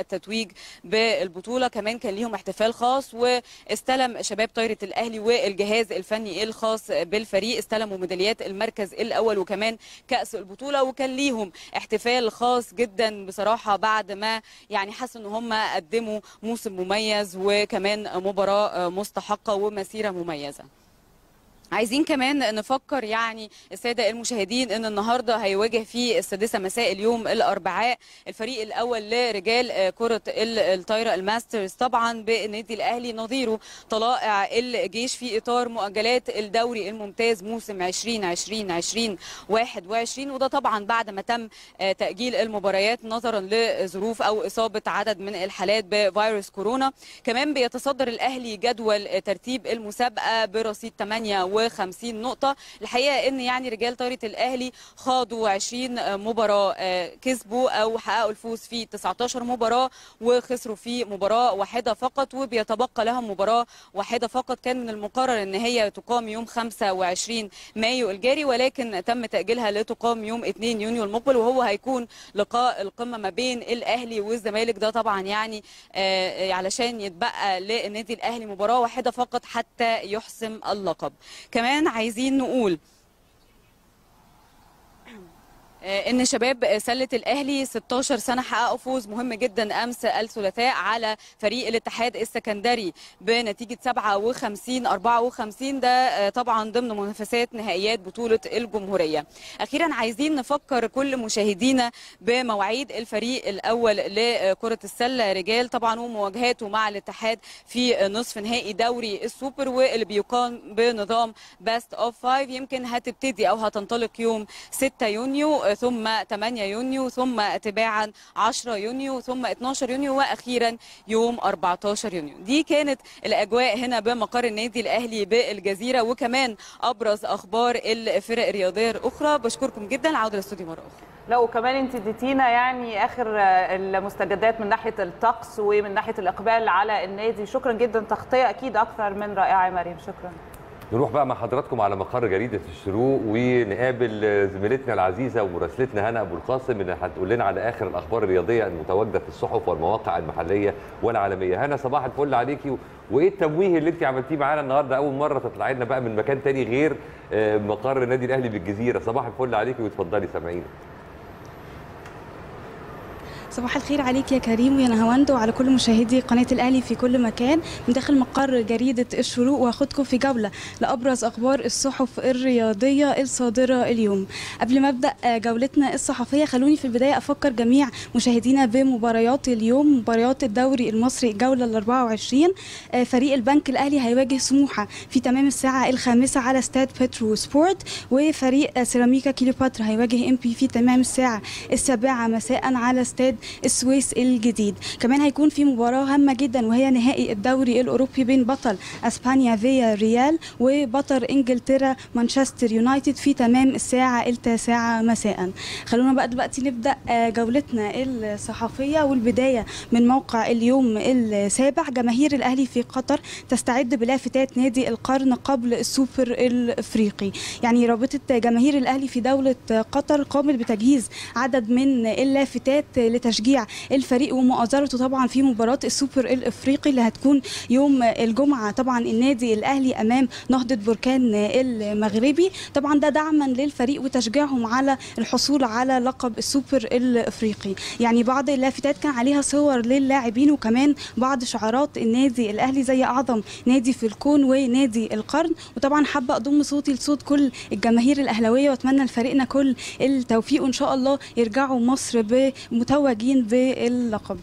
التتويج بالبطوله كمان كان ليهم احتفال خاص واستلم شباب طايره الاهلي والجهاز الفني الخاص بالفريق استلموا ميداليات المركز الاول وكمان كاس البطوله وكان ليهم احتفال خاص جدا بصراحه بعد ما يعني حسوا ان هم قدموا موسم مميز وكمان مباراه مستحقه ومسيره مميزه عايزين كمان نفكر يعني الساده المشاهدين ان النهارده هيواجه في السادسه مساء اليوم الاربعاء الفريق الاول لرجال كره الطايره الماسترز طبعا بالنادي الاهلي نظيره طلائع الجيش في اطار مؤجلات الدوري الممتاز موسم 2020 2021 وده طبعا بعد ما تم تاجيل المباريات نظرا لظروف او اصابه عدد من الحالات بفيروس كورونا كمان بيتصدر الاهلي جدول ترتيب المسابقه برصيد 8 50 نقطة الحقيقة ان يعني رجال طايرة الاهلي خاضوا 20 مباراة كسبوا او حققوا الفوز في 19 مباراة وخسروا في مباراة واحدة فقط وبيتبقى لهم مباراة واحدة فقط كان من المقرر ان هي تقام يوم 25 مايو الجاري ولكن تم تأجيلها لتقام يوم 2 يونيو المقبل وهو هيكون لقاء القمة ما بين الاهلي والزمالك ده طبعا يعني علشان يتبقى للنادي الاهلي مباراة واحدة فقط حتى يحسم اللقب كمان عايزين نقول ان شباب سله الاهلي 16 سنه حققوا فوز مهم جدا امس الثلاثاء على فريق الاتحاد السكندري بنتيجه 57 54 ده طبعا ضمن منافسات نهائيات بطوله الجمهوريه اخيرا عايزين نفكر كل مشاهدينا بمواعيد الفريق الاول لكره السله رجال طبعا ومواجهاته مع الاتحاد في نصف نهائي دوري السوبر واللي بيقام بنظام باست اوف فايف يمكن هتبتدي او هتنطلق يوم 6 يونيو ثم 8 يونيو ثم تباعا 10 يونيو ثم 12 يونيو واخيرا يوم 14 يونيو دي كانت الاجواء هنا بمقر النادي الاهلي بالجزيره وكمان ابرز اخبار الفرق الرياضيه الاخرى بشكركم جدا العوده للاستوديو مره اخرى لا وكمان انت اديتينا يعني اخر المستجدات من ناحيه الطقس ومن ناحيه الاقبال على النادي شكرا جدا تغطيه اكيد اكثر من رائعه يا مريم شكرا نروح بقى مع حضراتكم على مقر جريده الشروق ونقابل زميلتنا العزيزه ومراسلتنا هنا ابو القاسم اللي هتقول لنا على اخر الاخبار الرياضيه المتواجده في الصحف والمواقع المحليه والعالميه هنا صباح الفل عليكي وايه التمويه اللي انت عملتيه معانا النهارده اول مره تطلعي لنا بقى من مكان تاني غير مقر النادي الاهلي بالجزيره صباح الفل عليكي واتفضلي سامعينا صباح الخير عليك يا كريم ويا نهاوند وعلى كل مشاهدي قناه الاهلي في كل مكان من داخل مقر جريده الشروق وهاخدكم في جوله لابرز اخبار الصحف الرياضيه الصادره اليوم قبل ما ابدا جولتنا الصحفيه خلوني في البدايه افكر جميع مشاهدينا بمباريات اليوم مباريات الدوري المصري الجوله ال 24 فريق البنك الاهلي هيواجه سموحه في تمام الساعه الخامسه على استاد بترو سبورت وفريق سيراميكا كيلوباترا هيواجه ام بي في تمام الساعه السابعه مساء على استاد السويس الجديد كمان هيكون في مباراة هامة جدا وهي نهائي الدوري الأوروبي بين بطل أسبانيا فيا ريال وبطل إنجلترا مانشستر يونايتد في تمام الساعة التاسعة مساء خلونا بقى دلوقتي نبدأ جولتنا الصحفية والبداية من موقع اليوم السابع جماهير الأهلي في قطر تستعد بلافتات نادي القرن قبل السوبر الأفريقي يعني رابطة جماهير الأهلي في دولة قطر قامت بتجهيز عدد من اللافتات لتشجيع تشجيع الفريق ومؤازرته طبعا في مباراه السوبر الافريقي اللي هتكون يوم الجمعه طبعا النادي الاهلي امام نهضه بركان المغربي طبعا ده دعما للفريق وتشجيعهم على الحصول على لقب السوبر الافريقي يعني بعض اللافتات كان عليها صور للاعبين وكمان بعض شعارات النادي الاهلي زي اعظم نادي في الكون ونادي القرن وطبعا حابه اضم صوتي لصوت كل الجماهير الاهلاويه واتمنى لفريقنا كل التوفيق وان شاء الله يرجعوا مصر بمتوجين باللقب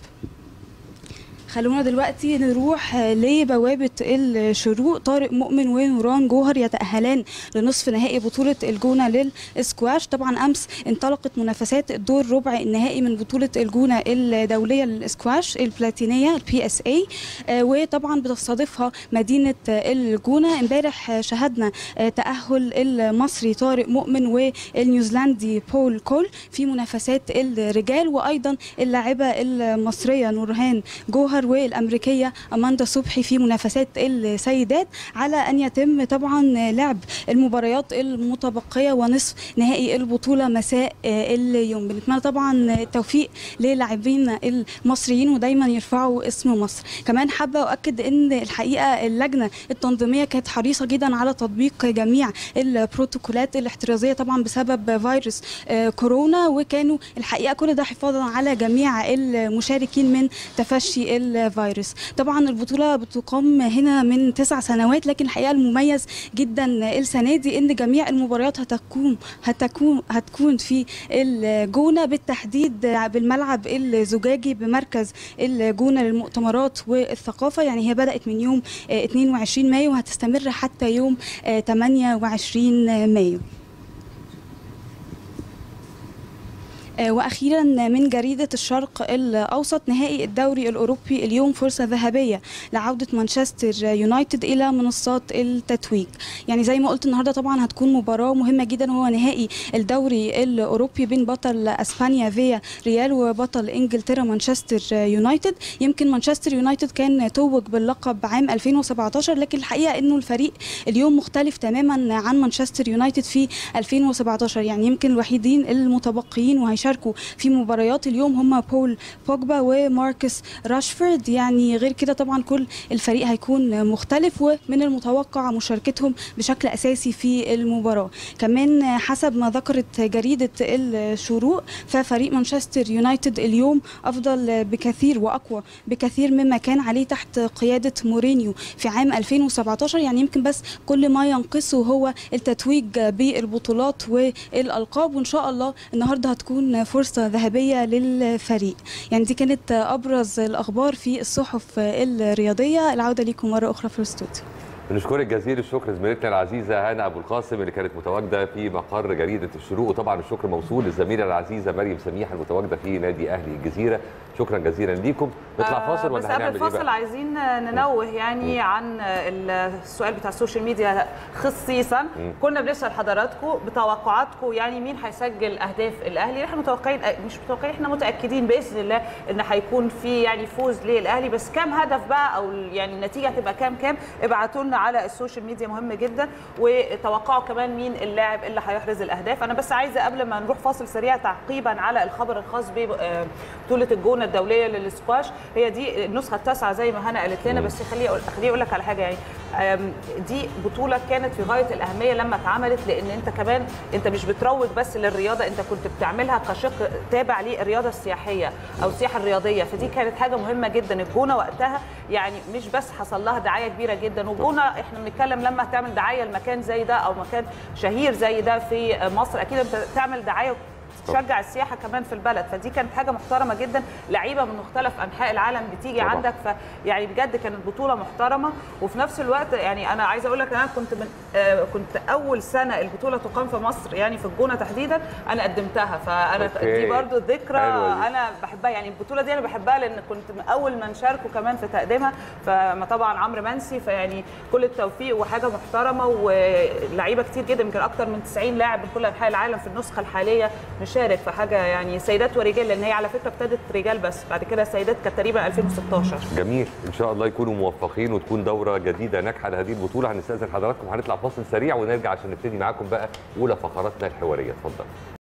خلونا دلوقتي نروح لبوابة الشروق طارق مؤمن ونوران جوهر يتأهلان لنصف نهائي بطولة الجونة للسكواش طبعا أمس انطلقت منافسات الدور ربع النهائي من بطولة الجونة الدولية للسكواش البلاتينية البي اس اي وطبعا بتستضيفها مدينة الجونة امبارح شهدنا تأهل المصري طارق مؤمن والنيوزيلندي بول كول في منافسات الرجال وأيضا اللاعبة المصرية نورهان جوهر مطهر والامريكيه اماندا صبحي في منافسات السيدات على ان يتم طبعا لعب المباريات المتبقيه ونصف نهائي البطوله مساء اليوم بنتمنى طبعا التوفيق للاعبين المصريين ودايما يرفعوا اسم مصر كمان حابه اؤكد ان الحقيقه اللجنه التنظيميه كانت حريصه جدا على تطبيق جميع البروتوكولات الاحترازيه طبعا بسبب فيروس آه، كورونا وكانوا الحقيقه كل ده حفاظا على جميع المشاركين من تفشي الفيروس طبعا البطوله بتقام هنا من تسع سنوات لكن الحقيقه المميز جدا السنه دي ان جميع المباريات هتكون هتكون هتكون في الجونه بالتحديد بالملعب الزجاجي بمركز الجونه للمؤتمرات والثقافه يعني هي بدات من يوم آه، 22 مايو وهتستمر حتى يوم آه، 28 مايو آه، واخيرا من جريده الشرق الاوسط نهائي الدوري الاوروبي اليوم فرصه ذهبيه لعوده مانشستر يونايتد الى منصات التتويج يعني زي ما قلت النهارده طبعا هتكون مباراه مهمه جدا هو نهائي الدوري الاوروبي بين بطل اسبانيا فيا ريال وبطل انجلترا مانشستر يونايتد يمكن مانشستر يونايتد كان توج باللقب عام 2017 لكن الحقيقه انه الفريق اليوم مختلف تماما عن مانشستر يونايتد في 2017 يعني يمكن الوحيدين المتبقيين وهيشاركوا في مباريات اليوم هم بول بوجبا وماركس راشفورد يعني غير كده طبعا كل الفريق هيكون مختلف ومن المتوقع مشاركتهم بشكل اساسي في المباراه كمان حسب ما ذكرت جريده الشروق ففريق مانشستر يونايتد اليوم افضل بكثير واقوى بكثير مما كان عليه تحت قياده مورينيو في عام 2017 يعني يمكن بس كل ما ينقصه هو التتويج بالبطولات والالقاب وان شاء الله النهارده هتكون فرصه ذهبيه للفريق يعني دي كانت ابرز الاخبار في الصحف الرياضيه العوده ليكم مره اخرى في الاستوديو بنشكرك جزيل الشكر زميلتنا العزيزه هنا ابو القاسم اللي كانت متواجده في مقر جريده الشروق وطبعا الشكر موصول للزميله العزيزه مريم سميح المتواجده في نادي اهلي الجزيره شكرا جزيلا ليكم نطلع فاصل بس ولا قبل هنعمل ايه الفاصل بقى؟ عايزين ننوه يعني عن السؤال بتاع السوشيال ميديا خصيصا كنا بنسال حضراتكم بتوقعاتكم يعني مين هيسجل اهداف الاهلي احنا متوقعين مش متوقعين احنا متاكدين باذن الله ان هيكون في يعني فوز للاهلي بس كام هدف بقى او يعني النتيجه هتبقى كام كام ابعتوا لنا على السوشيال ميديا مهم جدا وتوقعوا كمان مين اللاعب اللي هيحرز الاهداف انا بس عايزه قبل ما نروح فاصل سريع تعقيبا على الخبر الخاص ببطوله الجونه الدوليه للسكواش هي دي النسخه التاسعه زي ما هنا قالت لنا بس خليني اقول خليني اقول لك على حاجه يعني أم، دي بطوله كانت في غايه الاهميه لما اتعملت لان انت كمان انت مش بتروج بس للرياضه انت كنت بتعملها كشق تابع للرياضه السياحيه او السياحه الرياضيه فدي كانت حاجه مهمه جدا الجونه وقتها يعني مش بس حصل لها دعايه كبيره جدا والجونه احنا بنتكلم لما تعمل دعايه لمكان زي ده او مكان شهير زي ده في مصر اكيد انت تعمل دعايه تشجع السياحه كمان في البلد فدي كانت حاجه محترمه جدا لعيبه من مختلف انحاء العالم بتيجي طبعا. عندك فيعني بجد كانت بطوله محترمه وفي نفس الوقت يعني انا عايزه اقول لك انا كنت من آه كنت اول سنه البطوله تقام في مصر يعني في الجونه تحديدا انا قدمتها فانا أوكي. دي برضو ذكرى حلوة دي. انا بحبها يعني البطوله دي انا بحبها لان كنت من اول ما نشاركوا كمان في تقديمها فما طبعا عمرو منسي فيعني كل التوفيق وحاجه محترمه ولعيبه كتير جدا يمكن اكتر من 90 لاعب من كل انحاء العالم في النسخه الحاليه مشارك في حاجه يعني سيدات ورجال لان هي على فكره ابتدت رجال بس بعد كده السيدات كانت تقريبا 2016 جميل ان شاء الله يكونوا موفقين وتكون دوره جديده ناجحه لهذه البطوله هنستاذن حضراتكم هنطلع فاصل سريع ونرجع عشان نبتدي معاكم بقى اولى فقراتنا الحواريه اتفضل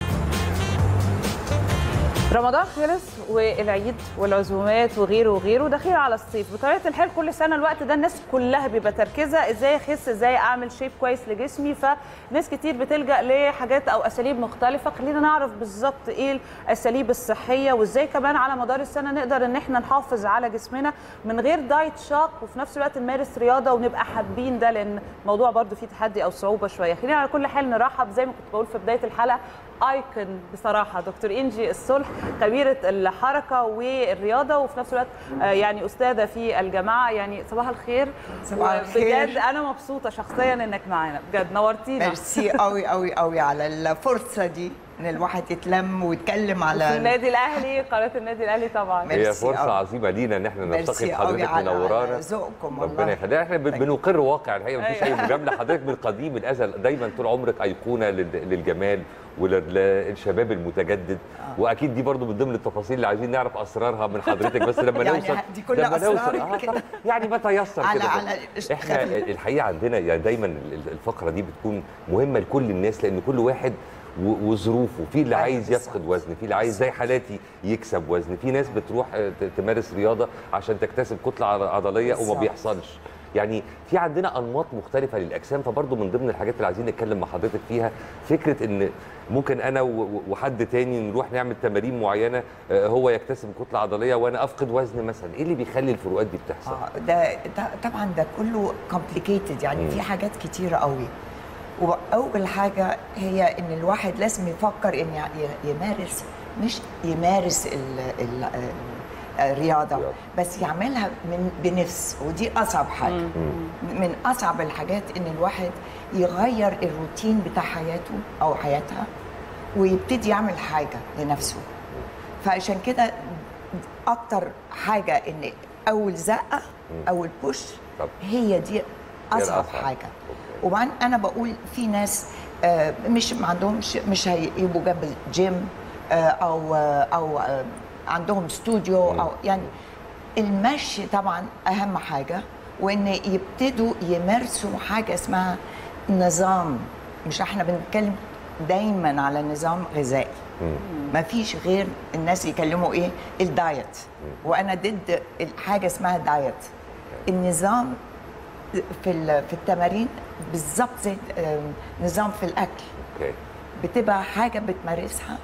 رمضان خلص والعيد والعزومات وغيره وغيره داخلين على الصيف بطبيعه الحال كل سنه الوقت ده الناس كلها بيبقى تركيزها ازاي اخس ازاي اعمل شيب كويس لجسمي فناس كتير بتلجا لحاجات او اساليب مختلفه خلينا نعرف بالظبط ايه الاساليب الصحيه وازاي كمان على مدار السنه نقدر ان احنا نحافظ على جسمنا من غير دايت شاق وفي نفس الوقت نمارس رياضه ونبقى حابين ده لان الموضوع برده فيه تحدي او صعوبه شويه خلينا على كل حال نرحب زي ما كنت بقول في بدايه الحلقه ايكون بصراحه دكتور انجي الصلح خبيره الحركه والرياضه وفي نفس الوقت آه، يعني استاذه في الجامعه يعني صباح الخير صباح الخير. بجد انا مبسوطه شخصيا انك معانا بجد نورتينا ميرسي قوي قوي قوي على الفرصه دي ان الواحد يتلم ويتكلم في على النادي الاهلي قناه النادي الاهلي طبعا ميرسي هي فرصه أوي. عظيمه لينا ان احنا ميرسي نلتقي قوي بحضرتك على- منورانا على ذوقكم ربنا والله يخليك احنا بن- بنقر واقع الحقيقه مفيش اي أيوة. مجامله حضرتك من قديم الازل دايما طول عمرك ايقونه لل- للجمال وللشباب المتجدد واكيد دي برضو من ضمن التفاصيل اللي عايزين نعرف اسرارها من حضرتك بس لما يعني نوصل دي كلها لما نوصل أسرارك آه كده. طبعاً. يعني ما تيسر على- كده على احنا خفيف. الحقيقه عندنا يعني دايما ال- الفقره دي بتكون مهمه لكل الناس لان كل واحد و- وظروفه في اللي أيوة عايز بالظبط. يفقد وزن في اللي عايز زي حالاتي يكسب وزن في ناس بتروح آه، ت- تمارس رياضه عشان تكتسب كتله عض- عضليه وما بالظبط. بيحصلش يعني في عندنا انماط مختلفه للاجسام فبرضه من ضمن الحاجات اللي عايزين نتكلم مع حضرتك فيها فكره ان ممكن انا و- و- وحد تاني نروح نعمل تمارين معينه آه، هو يكتسب كتله عضليه وانا افقد وزن مثلا ايه اللي بيخلي الفروقات دي بتحصل آه، ده, ده طبعا ده كله complicated يعني مم. في حاجات كتيرة قوي واول حاجه هي ان الواحد لازم يفكر ان ي- يمارس مش يمارس ال ال الرياضه رياضة. بس يعملها من بنفس ودي اصعب حاجه من اصعب الحاجات ان الواحد يغير الروتين بتاع حياته او حياتها ويبتدي يعمل حاجه لنفسه فعشان كده اكتر حاجه ان اول زقه اول بوش طب. هي دي اصعب الأصعب. حاجه أوكي. وبعدين انا بقول في ناس آه، مش ما عندهمش مش هيبقوا جنب الجيم آه، او آه، او آه، عندهم استوديو او يعني المشي طبعا اهم حاجه وان يبتدوا يمارسوا حاجه اسمها نظام مش احنا بنتكلم دايما على نظام غذائي ما فيش غير الناس يكلموا ايه الدايت وانا ضد حاجه اسمها دايت النظام في ال- في التمارين بالظبط زي آم، نظام في الاكل اوكي بتبقى حاجه بتمارسها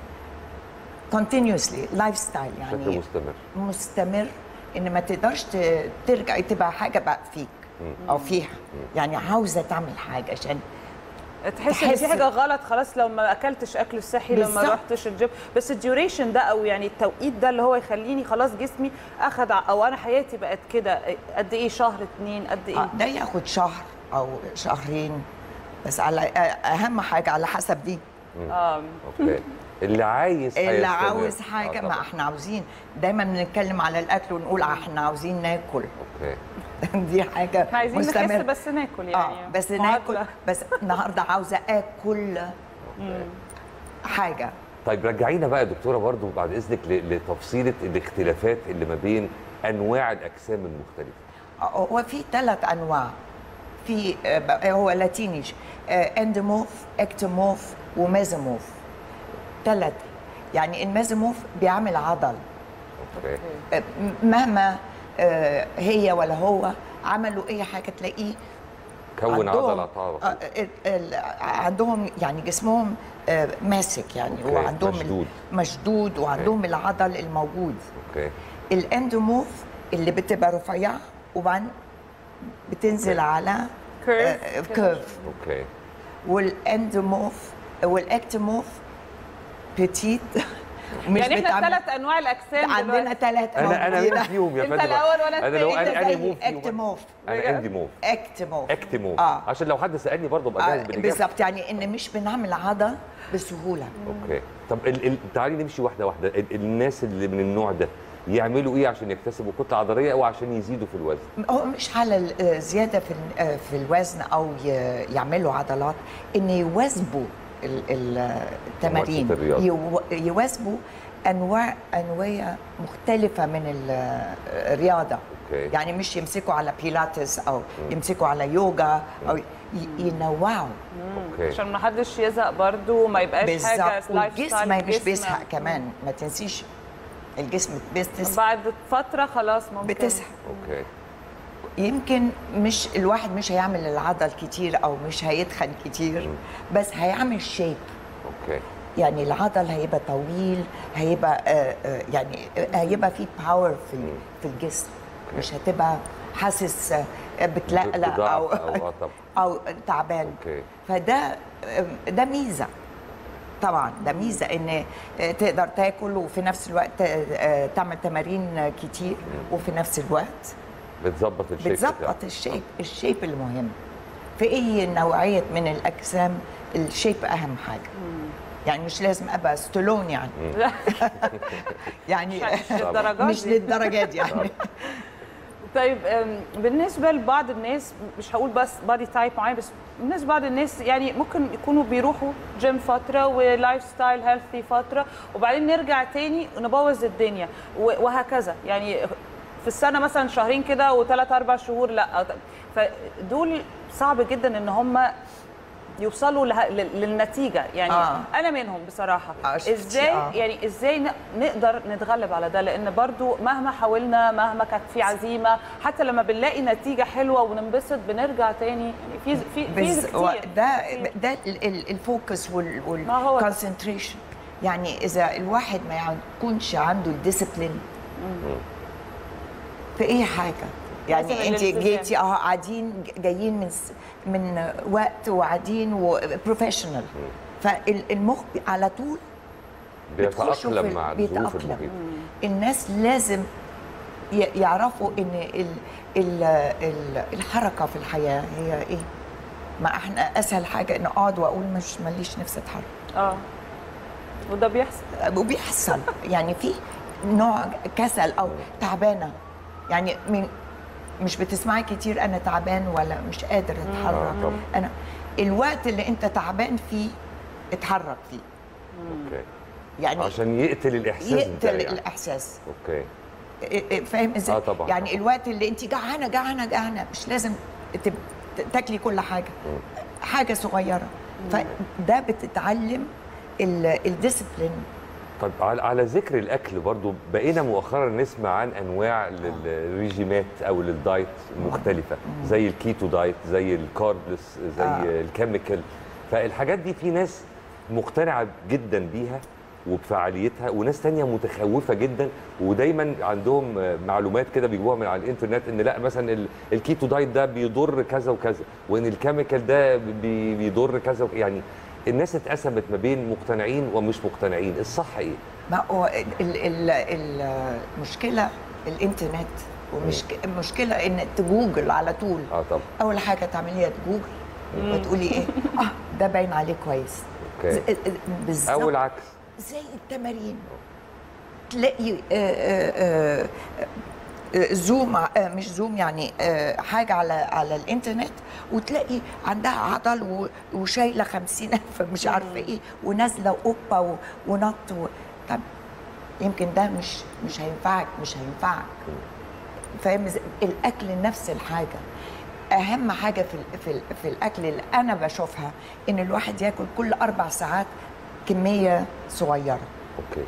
continuously لايف ستايل بشكل يعني مستمر مستمر ان ما تقدرش ت- ترجع تبقى حاجه بقى فيك او فيها يعني عاوزه تعمل حاجه عشان تحس ان تحس- في حاجه غلط خلاص لو ما اكلتش اكل صحي لو ما بالظبط. رحتش الجيم بس الديوريشن ده او يعني التوقيت ده اللي هو يخليني خلاص جسمي اخد ع- او انا حياتي بقت كده قد ايه شهر اتنين قد آه، ايه ده ياخد شهر او شهرين بس على آه، اهم حاجه على حسب دي اه اوكي اللي عايز اللي هيستمر. عاوز حاجه آه ما طبعاً. احنا عاوزين دايما بنتكلم على الاكل ونقول احنا عاوزين ناكل اوكي دي حاجه احنا عايزين نخس مستمرة. بس ناكل يعني اه بس معادلة. ناكل بس النهارده عاوزه اكل حاجه طيب رجعينا بقى يا دكتوره برضو بعد اذنك ل- لتفصيله الاختلافات اللي ما بين انواع الاجسام المختلفه هو في ثلاث انواع في آه، ب- هو لاتيني آه، اندومورف اكتومورف وميزومورف ثلاث يعني الميزومورف بيعمل عضل اوكي آه، م- مهما آه، هي ولا هو عملوا اي حاجه تلاقيه كون عندهم- عضله تعرف آه، ال- ال- عندهم يعني جسمهم آه، ماسك يعني أوكي، وعندهم ال- مشدود. مشدود وعندهم العضل الموجود اوكي الاندومورف اللي بتبقى رفيعه وبعدين بتنزل على كيرف آه، كيرف اوكي والاندومورف والاكتومورف بتيت مش يعني احنا بتعمل- ثلاث انواع الاجسام عندنا دلوقتي. ثلاث انا انا مين فيهم يا أنت فندم الأول وأنا انا لو التاني. انا انت انا موف زي اكتومورف انا عندي موف اكتومورف اكتموف آه. عشان لو حد سالني برضه ابقى جاهز آه، بالاجابه بالظبط يعني ان مش بنعمل عضل بسهوله اوكي طب ال ال تعالي نمشي واحده واحده ال الناس اللي من النوع ده يعملوا ايه عشان يكتسبوا كتله عضليه او عشان يزيدوا في الوزن هو مش على الزياده في ال- آه، في الوزن او ي- يعملوا عضلات ان يواظبوا ال- ال- التمارين ممارسة الرياضة. يو- يواظبوا انواع انواع مختلفه من ال- الرياضه اوكي يعني مش يمسكوا على بيلاتس او يمسكوا على يوجا او ي- ينوعوا اوكي عشان ما حدش يزهق برضه وما يبقاش حاجه بالظبط لايف والجسم ستايل ما مش الجسم. بيزهق كمان ما تنسيش الجسم بيستس بعد فتره خلاص ممكن بتزهق اوكي يمكن مش الواحد مش هيعمل العضل كتير او مش هيتخن كتير بس هيعمل شيب اوكي يعني العضل هيبقى طويل هيبقى آه، آه، يعني آه، هيبقى فيه باور في في الجسم مش هتبقى حاسس آه، بتلقلق بضعف او أو- آه، طبعا. او تعبان اوكي فده آه، ده ميزه طبعا ده ميزه ان آه، تقدر تاكل وفي نفس الوقت آه، آه، تعمل تمارين آه، كتير وفي نفس الوقت بتظبط الشيب بتاعك. بتظبط الشيب الشيب المهم في اي نوعيه من الاجسام الشيب اهم حاجه يعني مش لازم ابقى ستالون يعني يعني مش للدرجات مش دي. للدرجات دي يعني طيب أم، بالنسبه لبعض الناس مش هقول بس بادي تايب معين بس بالنسبه لبعض الناس يعني ممكن يكونوا بيروحوا جيم فتره ولايف ستايل هيلثي فتره وبعدين نرجع تاني نبوظ الدنيا و- وهكذا يعني في السنه مثلا شهرين كده وثلاث اربع شهور لا فدول صعب جدا ان هم يوصلوا له... لل- للنتيجه يعني آه. آه. انا منهم بصراحه آه، شفتي، ازاي آه. يعني ازاي ن- نقدر نتغلب على ده لان برضو مهما حاولنا مهما كانت في عزيمه حتى لما بنلاقي نتيجه حلوه وننبسط بنرجع تاني يعني في في في بس كتير هو ده كتير. ده ال- ال- الفوكس ما هو ده. والكونسنتريشن يعني اذا الواحد ما يكونش عنده الديسيبلين في اي حاجه لازم يعني انت الالتزام. جيتي اه قاعدين جايين من س- من وقت وقاعدين وبروفيشنال فالمخ على طول بتخشوا بيتاقلم في- مع الظروف بيتأقلم. المحيطه الناس لازم ي- يعرفوا ان ال ال ال الحركه في الحياه هي ايه ما احنا اسهل حاجه ان اقعد واقول مش ماليش نفسي اتحرك اه وده بيحصل وبيحصل يعني في نوع كسل او تعبانه يعني من مش بتسمعي كتير انا تعبان ولا مش قادر اتحرك آه، طبعاً. انا الوقت اللي انت تعبان فيه اتحرك فيه اوكي يعني عشان يقتل الاحساس يقتل بتاعي يعني. الاحساس اوكي إيه- إيه، فاهم ازاي؟ آه، طبعاً، يعني طبعاً. الوقت اللي انت جعانه جعانه جعانه مش لازم تب- ت- تاكلي كل حاجه حاجه صغيره فده بتتعلم الديسيبلين طيب على على ذكر الاكل برضو بقينا مؤخرا نسمع عن انواع للريجيمات او للدايت المختلفه زي الكيتو دايت زي الكاربلس زي آه. الكيميكال فالحاجات دي في ناس مقتنعه جدا بيها وبفعاليتها وناس تانية متخوفة جدا ودايما عندهم آه، معلومات كده بيجيبوها من على الانترنت ان لا مثلا ال- الكيتو دايت ده بيضر كذا وكذا وان الكيميكال ده بي- بيضر كذا وك- يعني الناس اتقسمت ما بين مقتنعين ومش مقتنعين الصح ايه ما هو ال- ال- ال- المشكله الانترنت ومش المشكله ان تجوجل على طول اه طبعا اول حاجه تعمليها تجوجل وتقولي ايه اه ده باين عليه كويس اوكي ز- بالظبط او العكس زي التمارين تلاقي آه، آه، آه، زوم آه، مش زوم يعني آه، حاجه على على الانترنت وتلاقي عندها عضل و- وشايله خمسين ألف مش عارفه ايه ونازله وقبه و- ونط و... طب يمكن ده مش مش هينفعك مش هينفعك فاهم إزاي؟ الاكل نفس الحاجه اهم حاجه في ال- في ال- في الاكل اللي انا بشوفها ان الواحد ياكل كل اربع ساعات كميه صغيره اوكي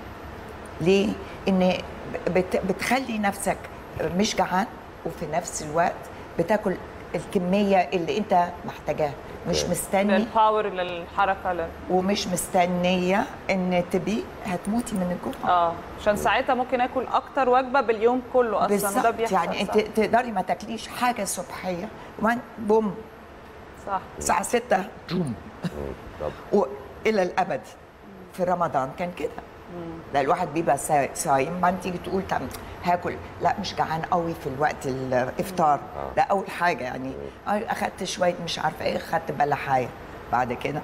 ليه ان بت بتخلي نفسك مش جعان وفي نفس الوقت بتاكل الكميه اللي انت محتاجاها مش أوكي. مستني للباور للحركه لل... ومش مستنيه ان تبي هتموتي من الجوع اه عشان ساعتها ممكن اكل اكتر وجبه باليوم كله اصلا وده بالظبط بيحصل يعني انت صح. تقدري ما تاكليش حاجه صبحيه وبعدين بوم صح الساعه 6 بوم طب والى الابد في رمضان كان كده لا الواحد بيبقى سا- صايم بعدين تيجي تقول طب هاكل لا مش جعان قوي في الوقت الافطار آه. ده اول حاجه يعني آه، اخدت شويه مش عارفه ايه اخدت بلحايه بعد كده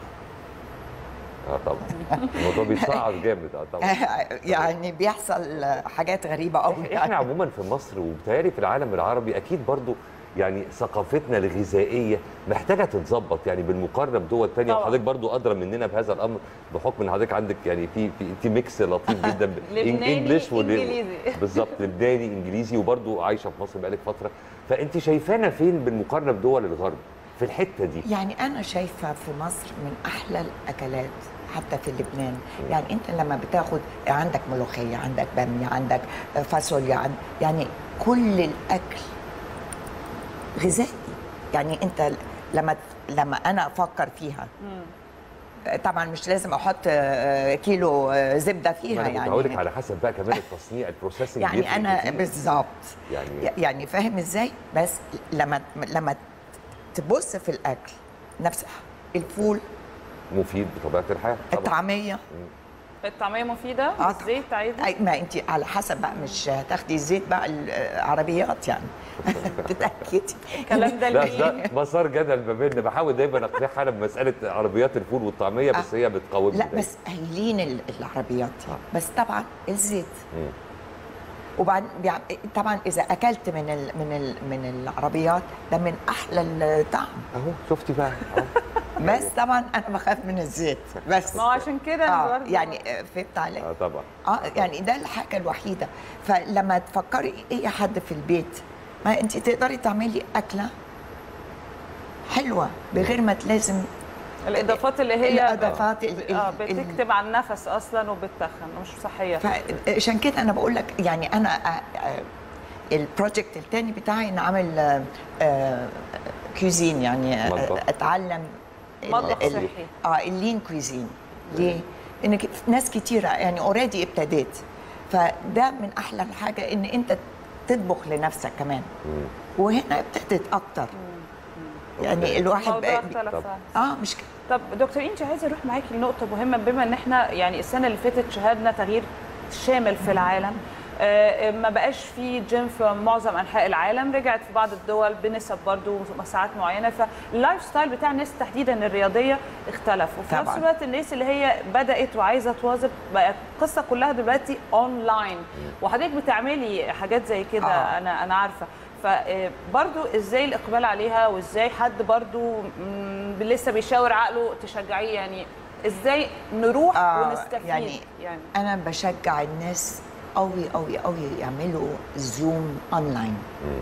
اه طبعا الموضوع بيتصعد جامد اه طبعا يعني بيحصل حاجات غريبه قوي احنا يعني عموما في مصر وبالتالي في العالم العربي اكيد برضو يعني ثقافتنا الغذائيه محتاجه تتظبط يعني بالمقارنه بدول تانية طبعاً. وحضرتك برضو ادرى مننا بهذا الامر بحكم ان حضرتك عندك يعني في في انت ميكس لطيف جدا ب- لبناني، إنجليش وال- إنجليزي. بالظبط لبناني انجليزي وبرضو عايشه في مصر بقالك فتره فانت شايفانا فين بالمقارنه بدول الغرب في الحته دي يعني انا شايفه في مصر من احلى الاكلات حتى في لبنان يعني انت لما بتاخد عندك ملوخيه عندك باميه عندك فاصوليا عند يعني كل الاكل غذائي يعني انت لما لما انا افكر فيها طبعا مش لازم احط آه، كيلو آه، زبده ما فيها انا كنت يعني هقول لك على حسب بقى كمان التصنيع البروسيسنج يعني انا كتير. بالظبط يعني يعني فاهم ازاي بس لما لما تبص في الاكل نفس الفول مفيد بطبيعه الحال طبعا الطعميه الطعميه مفيده آه. الزيت عادي أي ما انت على حسب بقى مش هتاخدي الزيت بقى العربيات يعني تتاكدي الكلام ده لا لمين ده مسار جدل ما بيننا بحاول دايما اقنعها بمساله عربيات الفول والطعميه بس هي بتقاومني لا دايماً. بس قايلين ال- العربيات بس طبعا الزيت مم. وبعد بيع- طبعا اذا اكلت من ال من ال من العربيات ده من احلى الطعم اهو شفتي بقى أهو. بس طبعا انا بخاف من الزيت بس ما هو عشان كده أنا اه برضه- يعني آه، فهمت عليك اه طبعا اه يعني ده الحاجه الوحيده فلما تفكري اي حد في البيت ما انت تقدري تعملي اكله حلوه بغير ما لازم الاضافات اللي هي الإضافات ال- ال- اه ال- بتكتب عن النفس اصلا وبتتخن مش صحيه فعشان كده انا بقول لك يعني انا آه، آه، البروجكت الثاني بتاعي ان اعمل آه، آه، كوزين يعني آه، مطبخ. اتعلم ال- مطبخ ال- صحي. اه اللين كوزين ليه؟ ان ك- ناس كتيره يعني اوريدي ابتديت فده من احلى الحاجه ان انت تطبخ لنفسك كمان مم. وهنا ابتدت اكتر يعني الواحد الموضوع بقى- اختلف طب. فعلاً. اه مش كده طب دكتور انت عايزه اروح معاكي لنقطه مهمه بما ان احنا يعني السنه اللي فاتت شهدنا تغيير شامل في العالم آه، ما بقاش في جيم في معظم انحاء العالم رجعت في بعض الدول بنسب برضو مساحات معينه فاللايف ستايل بتاع الناس تحديدا الرياضيه اختلف وفي نفس طبعاً. الوقت الناس اللي هي بدات وعايزه تواظب بقى القصه كلها دلوقتي اونلاين وحضرتك بتعملي حاجات زي كده آه. انا انا عارفه فبرضو ازاي الاقبال عليها وازاي حد برضو مم، لسه بيشاور عقله تشجعيه يعني ازاي نروح آه، ونستفيد يعني يعني انا بشجع الناس قوي قوي قوي يعملوا زوم اونلاين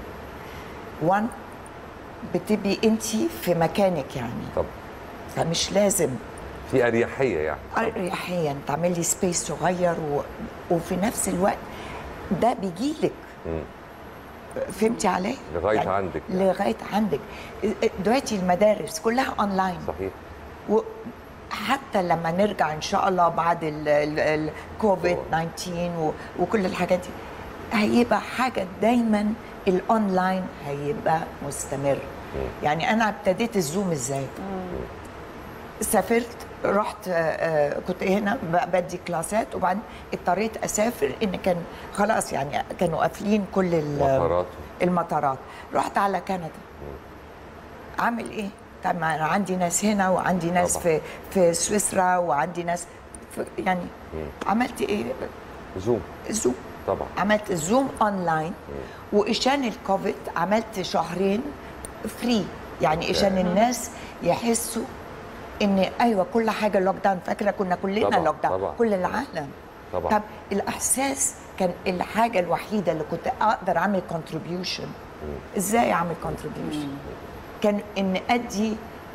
وان بتبقي انت في مكانك يعني طب فمش لازم في اريحيه يعني اريحيا تعملي سبيس صغير و... وفي نفس الوقت ده بيجيلك مم. فهمتي علي؟ لغاية عندك يعني. لغايه عندك دلوقتي المدارس كلها اونلاين صحيح وحتى لما نرجع ان شاء الله بعد الكوفيد 19 و- وكل الحاجات دي هيبقى حاجه دايما الاونلاين هيبقى مستمر يعني انا ابتديت الزوم ازاي سافرت رحت آه، آه، كنت هنا ب- بدي كلاسات وبعدين اضطريت اسافر ان كان خلاص يعني كانوا قافلين كل ال- مطارات المطارات رحت على كندا عامل ايه طب ما انا عندي ناس هنا وعندي ناس طبعا. في في سويسرا وعندي ناس في يعني عملت ايه زوم زوم طبعا عملت زوم اونلاين وعشان الكوفيد عملت شهرين فري يعني عشان الناس يحسوا ان ايوه كل حاجه لوك داون فاكره كنا كلنا طبعاً، لوك داون طبعاً. كل العالم طبعا طب الاحساس كان الحاجه الوحيده اللي كنت اقدر اعمل كونتريبيوشن ازاي اعمل كونتريبيوشن كان ان ادي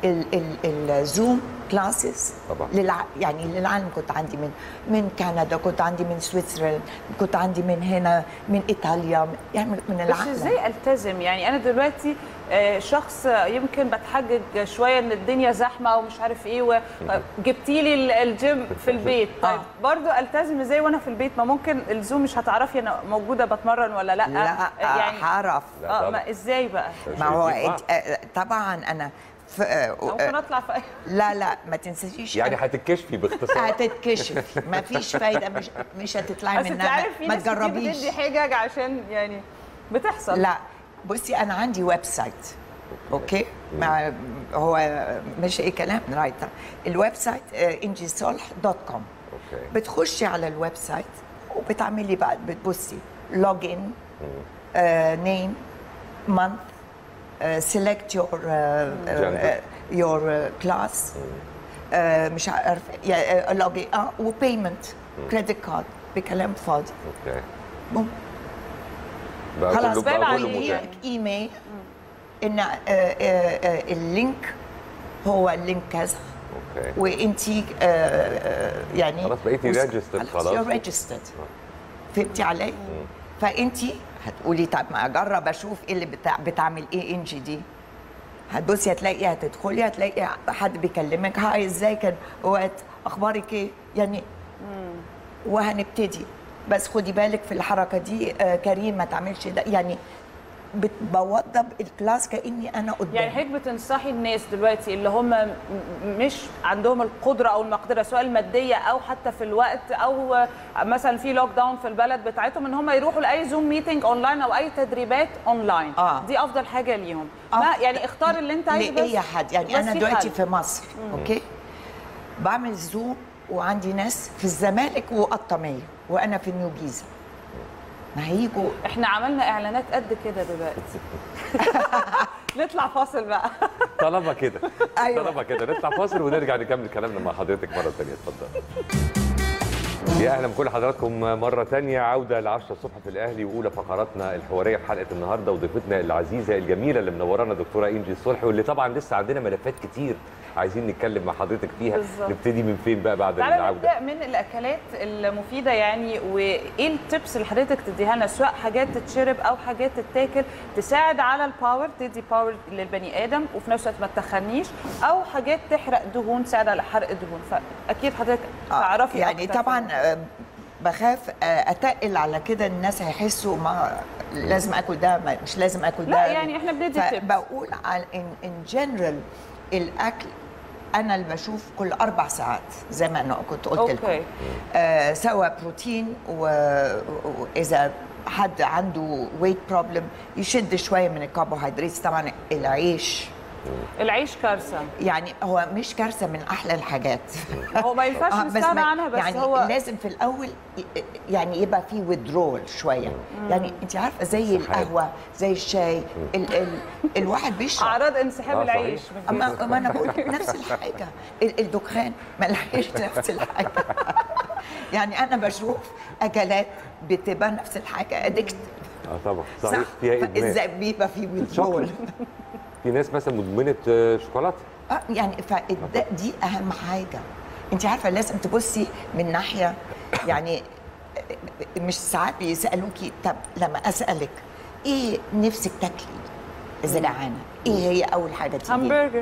الزوم كلاسز طبعاً. للع... يعني للعالم كنت عندي من من كندا كنت عندي من سويسرا كنت عندي من هنا من ايطاليا من- يعني من بس العالم ازاي التزم يعني انا دلوقتي آه، شخص يمكن بتحجج شويه ان الدنيا زحمه ومش عارف ايه وجبتي لي ال- الجيم في البيت طيب آه. برضو التزم ازاي وانا في البيت ما ممكن الزوم مش هتعرفي انا موجوده بتمرن ولا لا لا يعني هعرف لا اه طبعاً. ما ازاي بقى ما هو شايفين إنت- آه، طبعا انا ف... آه، ممكن اطلع في لا لا ما تنسيش يعني هتتكشفي باختصار هتتكشف ما فيش فايده مش مش هتطلعي بس انت منها عارف في ما ناس كتير تجربيش بتدي حجج عشان يعني بتحصل لا بصي انا عندي ويب سايت اوكي ما هو مش اي كلام رايت الويب سايت انجي صالح دوت كوم اوكي بتخشي على الويب سايت وبتعملي بقى بتبصي لوج ان نيم مانث سيلكت يور Gender. يور كلاس مش عارف لوج اه وبيمنت كريدت كارد بكلام فاضي اوكي بوم بقى خلاص كله بقى بقى عليه. كله متاح يجيلك ايميل ان آه، آه، آه، اللينك هو اللينك كذا اوكي وانت يعني خلاص بقيتي registered خلاص. يو ريجسترد فهمتي علي؟ فانت هتقولي طب ما اجرب اشوف ايه اللي بتاع بتعمل ايه انجي دي هتبصي هتلاقي هتدخلي هتلاقي حد بيكلمك هاي ازاي كان وقت اخبارك ايه يعني وهنبتدي بس خدي بالك في الحركه دي آه كريم ما تعملش ده يعني بوضب الكلاس كاني انا قدام يعني حضرتك بتنصحي الناس دلوقتي اللي هم م- مش عندهم القدره او المقدره سواء الماديه او حتى في الوقت او مثلا في لوك داون في البلد بتاعتهم ان هم يروحوا لاي زوم ميتنج اونلاين او اي تدريبات اونلاين آه. دي افضل حاجه ليهم آه. ما يعني اختار اللي انت عايزه بس لاي حد يعني بس انا في دلوقتي حل. في مصر اوكي بعمل زوم وعندي ناس في الزمالك وقطاميه وانا في نيو جيزه ما هيجوا احنا عملنا اعلانات قد كده دلوقتي نطلع فاصل بقى طالما كده أيوة. طالما كده نطلع فاصل ونرجع نكمل كلامنا مع حضرتك مره ثانيه اتفضل يا اهلا بكل حضراتكم مره ثانيه عوده ل 10 الصبح في الاهلي واولى فقراتنا الحواريه في حلقه النهارده وضيفتنا العزيزه الجميله اللي منورانا دكتوره انجي الصلحي واللي طبعا لسه عندنا ملفات كتير عايزين نتكلم مع حضرتك فيها بالظبط. نبتدي من فين بقى بعد تعالى العوده نبدا من الاكلات المفيده يعني وايه التبس اللي حضرتك تديها لنا سواء حاجات تتشرب او حاجات تتاكل تساعد على الباور تدي باور للبني ادم وفي نفس الوقت ما تخنيش او حاجات تحرق دهون تساعد على حرق الدهون فاكيد حضرتك تعرفي يعني أكتر. طبعا آه، بخاف آه، اتقل على كده الناس هيحسوا ما لازم اكل ده ما- مش لازم اكل ده لا، يعني إحنا بندي tips. بقول على ان ان جنرال الاكل انا اللي بشوف كل اربع ساعات زي ما انا كنت قلت لكم اوكي آه سواء بروتين و- واذا حد عنده ويت بروبلم يشد شويه من الكربوهيدرات طبعا العيش العيش كارثه يعني هو مش كارثه من احلى الحاجات هو ما ينفعش آه، بس نستغنى ما- عنها بس يعني هو لازم في الاول ي- يعني يبقى في withdrawal شويه يعني انت عارفه زي صحيح. القهوه زي الشاي ال ال الواحد بيشرب اعراض انسحاب آه، العيش صحيح. من ما, جسمك. ما انا بقول نفس الحاجه ال- الدخان ما العيش نفس الحاجه يعني انا بشوف اكلات بتبقى نفس الحاجه ادكت اه طبعا صحيح فيها ادمان ازاي بيبقى في withdrawal شوكولات. في ناس مثلا مدمنه آه، شوكولاته اه يعني فده دي اهم حاجه انت عارفه لازم تبصي من ناحيه يعني مش ساعات بيسالوكي طب لما اسالك ايه نفسك تاكلي اذا جعانه ايه هي اول حاجه تيجي همبرجر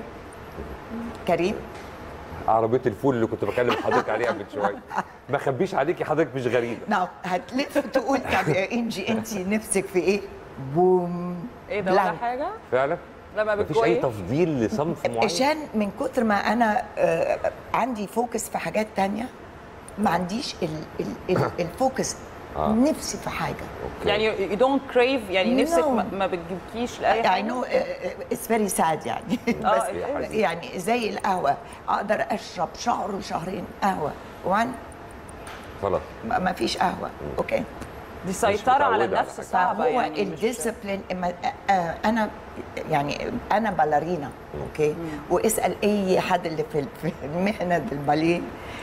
كريم عربيه الفول اللي كنت بكلم حضرتك عليها من شويه ما اخبيش عليكي حضرتك مش غريبه نعم هتلف تقول طب يا انجي انت نفسك في ايه بوم ايه ده ولا بلانك. حاجه فعلا لما مفيش بتجوعي اي تفضيل لصنف معين عشان من كتر ما انا آه، عندي فوكس في حاجات تانية ما عنديش ال- ال- ال- الفوكس آه. نفسي في حاجه أوكي. يعني يو دونت كريف يعني نفسك No. ما- ما بتجيبكيش لاي I حاجه know اتس فيري ساد يعني آه، بس الحزن. يعني زي القهوه اقدر اشرب شهر وشهرين قهوه وان خلاص ما فيش قهوه اوكي دي سيطره على متعودة على النفس حاجة. صعبه فهو يعني مش- الديسيبلين انا يعني انا باليرينا اوكي واسال اي حد اللي في في مهنه الباليه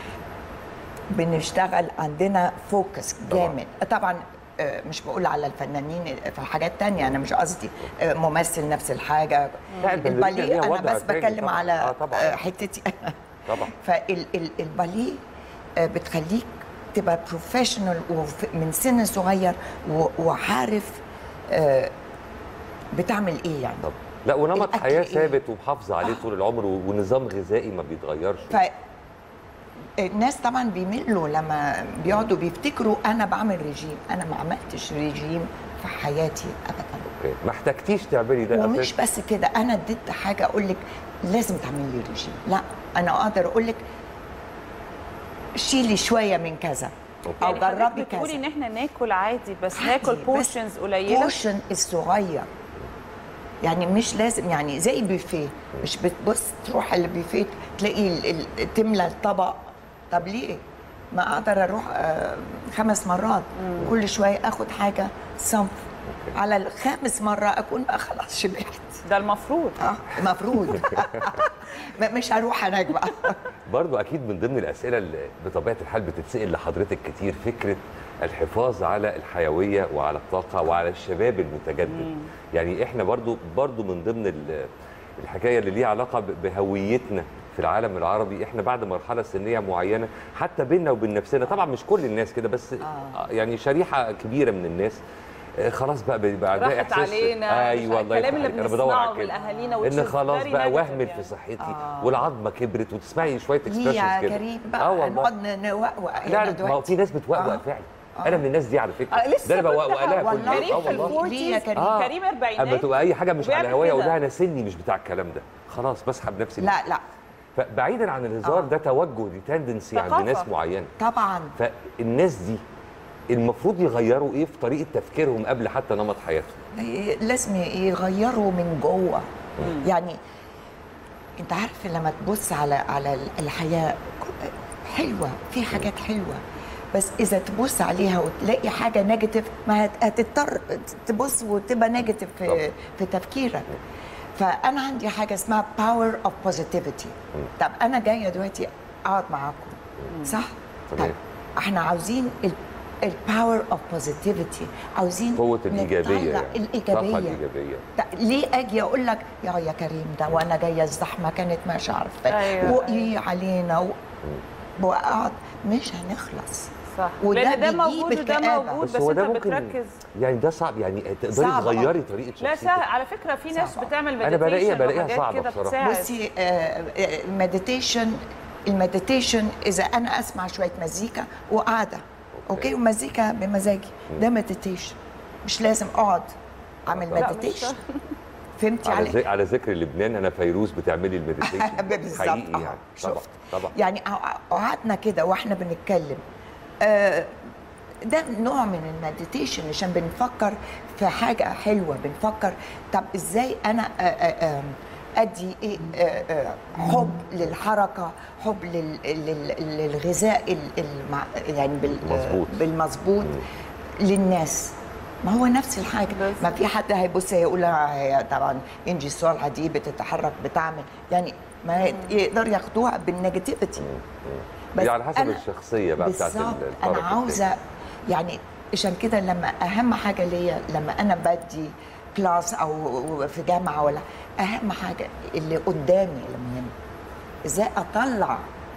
بنشتغل عندنا فوكس جامد طبعا آه، مش بقول على الفنانين في حاجات تانية أنا مش قصدي آه، ممثل نفس الحاجة لا، الباليرينا الباليه ليها أنا وضع بس تاني بتكلم طبعاً. على آه، طبعاً. آه، حتتي طبعا فالباليه بتخليك تبقى بروفيشنال من سن صغير و- وعارف آه، بتعمل ايه يعني طب لا ونمط الأكل حياه إيه؟ ثابت ومحافظه عليه طول العمر و- ونظام غذائي ما بيتغيرش ف الناس طبعا بيملوا لما بيقعدوا بيفتكروا انا بعمل ريجيم انا ما عملتش ريجيم في حياتي ابدا اوكي ما احتجتيش تعملي ده ومش أساساً. بس كده انا اديت حاجه اقول لك لازم تعملي لي ريجيم لا انا اقدر اقول لك شيلي شويه من كذا او يعني حضرتك جربي بتقولي ان كذا احنا ناكل عادي بس عادي، ناكل بس بورشنز قليله بورشن الصغير يعني مش لازم يعني زي بوفيه مش بتبص تروح البوفيه تلاقي ال- ال- تملى الطبق طب ليه؟ ما اقدر اروح آه، خمس مرات كل شويه اخد حاجه صنف على الخامس مره اكون بقى خلاص شبعت ده المفروض اه المفروض م- مش هروح هناك بقى برضو اكيد من ضمن الاسئله اللي بطبيعه الحال بتتسال لحضرتك كتير فكره الحفاظ على الحيويه وعلى الطاقه وعلى الشباب المتجدد يعني احنا برضو برضو من ضمن ال- الحكايه اللي ليها علاقه ب- بهويتنا في العالم العربي احنا بعد مرحله سنيه معينه حتى بيننا وبين نفسنا طبعا مش كل الناس كده بس آه. يعني شريحه كبيره من الناس آه، خلاص بقى بيبقى عندها راحت احساس علينا ايوه الله الكلام اللي يفتح عليك. انا بدور بنسمعه على من كده اهالينا which ان is خلاص very بقى negative وهمل يعني. في صحتي آه. والعظمه كبرت وتسمعي شويه يا اكسبريشنز كده كريم اه بقى والله نقعد نوقوق لا هنا لا ما هو في ناس بتوقوق آه. فعلا انا من الناس دي على فكره آه، لسه ده انا بقى كنت وقلها كل والله. يوم كريم اه في والله الفورتيز ليه يا كريم؟ آه. كريم اربعينات اما تبقى اي حاجه مش على وبيعمل هوايه كده. اقول لها انا سني مش بتاع الكلام ده خلاص بسحب نفسي لا لا فبعيدا عن الهزار آه. ده توجه دي تندنسي عند ثقافة. ناس معينه طبعا فالناس دي المفروض يغيروا ايه في طريقه تفكيرهم قبل حتى نمط حياتهم لازم يغيروا من جوه يعني انت عارف لما تبص على على الحياه حلوه في حاجات حلوه بس اذا تبص عليها وتلاقي حاجه نيجاتيف ما هت- هتضطر تبص وتبقى نيجاتيف طبعا. في, في تفكيرك فانا عندي حاجه اسمها باور اوف بوزيتيفيتي طب انا جايه دلوقتي اقعد معاكم صح تمام. طيب احنا عاوزين الباور اوف بوزيتيفيتي عاوزين قوه الايجابيه نطلع يعني الايجابيه الطاقه الايجابيه ده ليه اجي اقول لك يا يا كريم ده وانا جايه الزحمه كانت مش عارفه أيوة، وايه علينا و... واقعد مش هنخلص صح وده لان ده بيجيب موجود وده الكآبة. موجود بس بس هو انت ده ممكن بتركز يعني ده صعب يعني تقدري صعب، آه. تغيري طريقه لا شخصيتك سهل على فكره في ناس صعب. بتعمل أنا بلاقيها- meditation بلاقيها وحاجات صعبة كده بصراحة. بتساعد. بصي المديتيشن المديتيشن اذا انا اسمع شويه مزيكا وقاعده اوكي ومزيكا بمزاجي ده مديتيشن مش لازم اقعد اعمل لا، مش مديتيشن فهمتي على, علي ذ... على ذكر لبنان انا فيروز بتعملي المديتيشن بالظبط حقيقي آه، يعني طبعا شفت. طبعا يعني قع- قعدنا كده واحنا بنتكلم آه، ده نوع من المديتيشن عشان بنفكر في حاجه حلوه بنفكر طب ازاي انا آه، آه، آه، ادي ايه آه، آه، حب للحركه حب لل- لل- للغذاء ال- المع- يعني بال- مظبوط. بالمظبوط للناس ما هو نفس الحاجه بس. ما في حد هيبص هيقول آه، هي طبعا انجي الصالحه دي بتتحرك بتعمل يعني ما يقدر ياخدوها بالنيجاتيفيتي هي على حسب أنا- الشخصيه بقى بتاعت بالظبط الطرف انا التاني. عاوزه يعني عشان كده لما اهم حاجه ليا لما انا بدي كلاس او في جامعه ولا اهم حاجه اللي قدامي المهم ازاي اطلع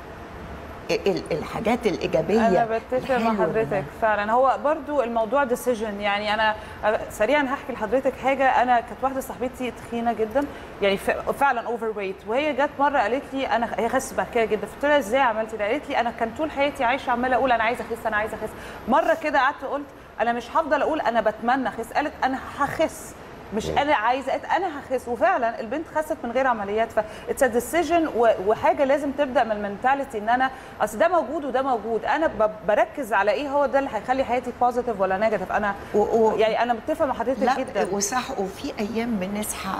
ال- الحاجات الايجابيه انا بتفق مع الحلوة حضرتك منها. فعلا هو برضو الموضوع ديسيجن يعني انا سريعا هحكي لحضرتك حاجه انا كانت واحده صاحبتي تخينه جدا يعني ف- فعلا اوفر ويت وهي جت مره قالت لي انا هي خست بعد كده جدا فقلت لها ازاي عملتي ده قالت لي انا كان طول حياتي عايشه عماله اقول انا عايزه اخس انا عايزه اخس مره كده قعدت قلت انا مش هفضل اقول انا بتمنى اخس قالت انا هخس مش انا عايزه قالت انا هخس وفعلا البنت خست من غير عمليات ف اتس ديسيجن وحاجه لازم تبدا من المنتاليتي ان انا اصل ده موجود وده موجود انا ب- بركز على ايه هو ده اللي هيخلي حياتي بوزيتيف ولا نيجاتيف انا و- و- يعني انا متفقه مع حضرتك لا جدا وصح وفي ايام بنصحى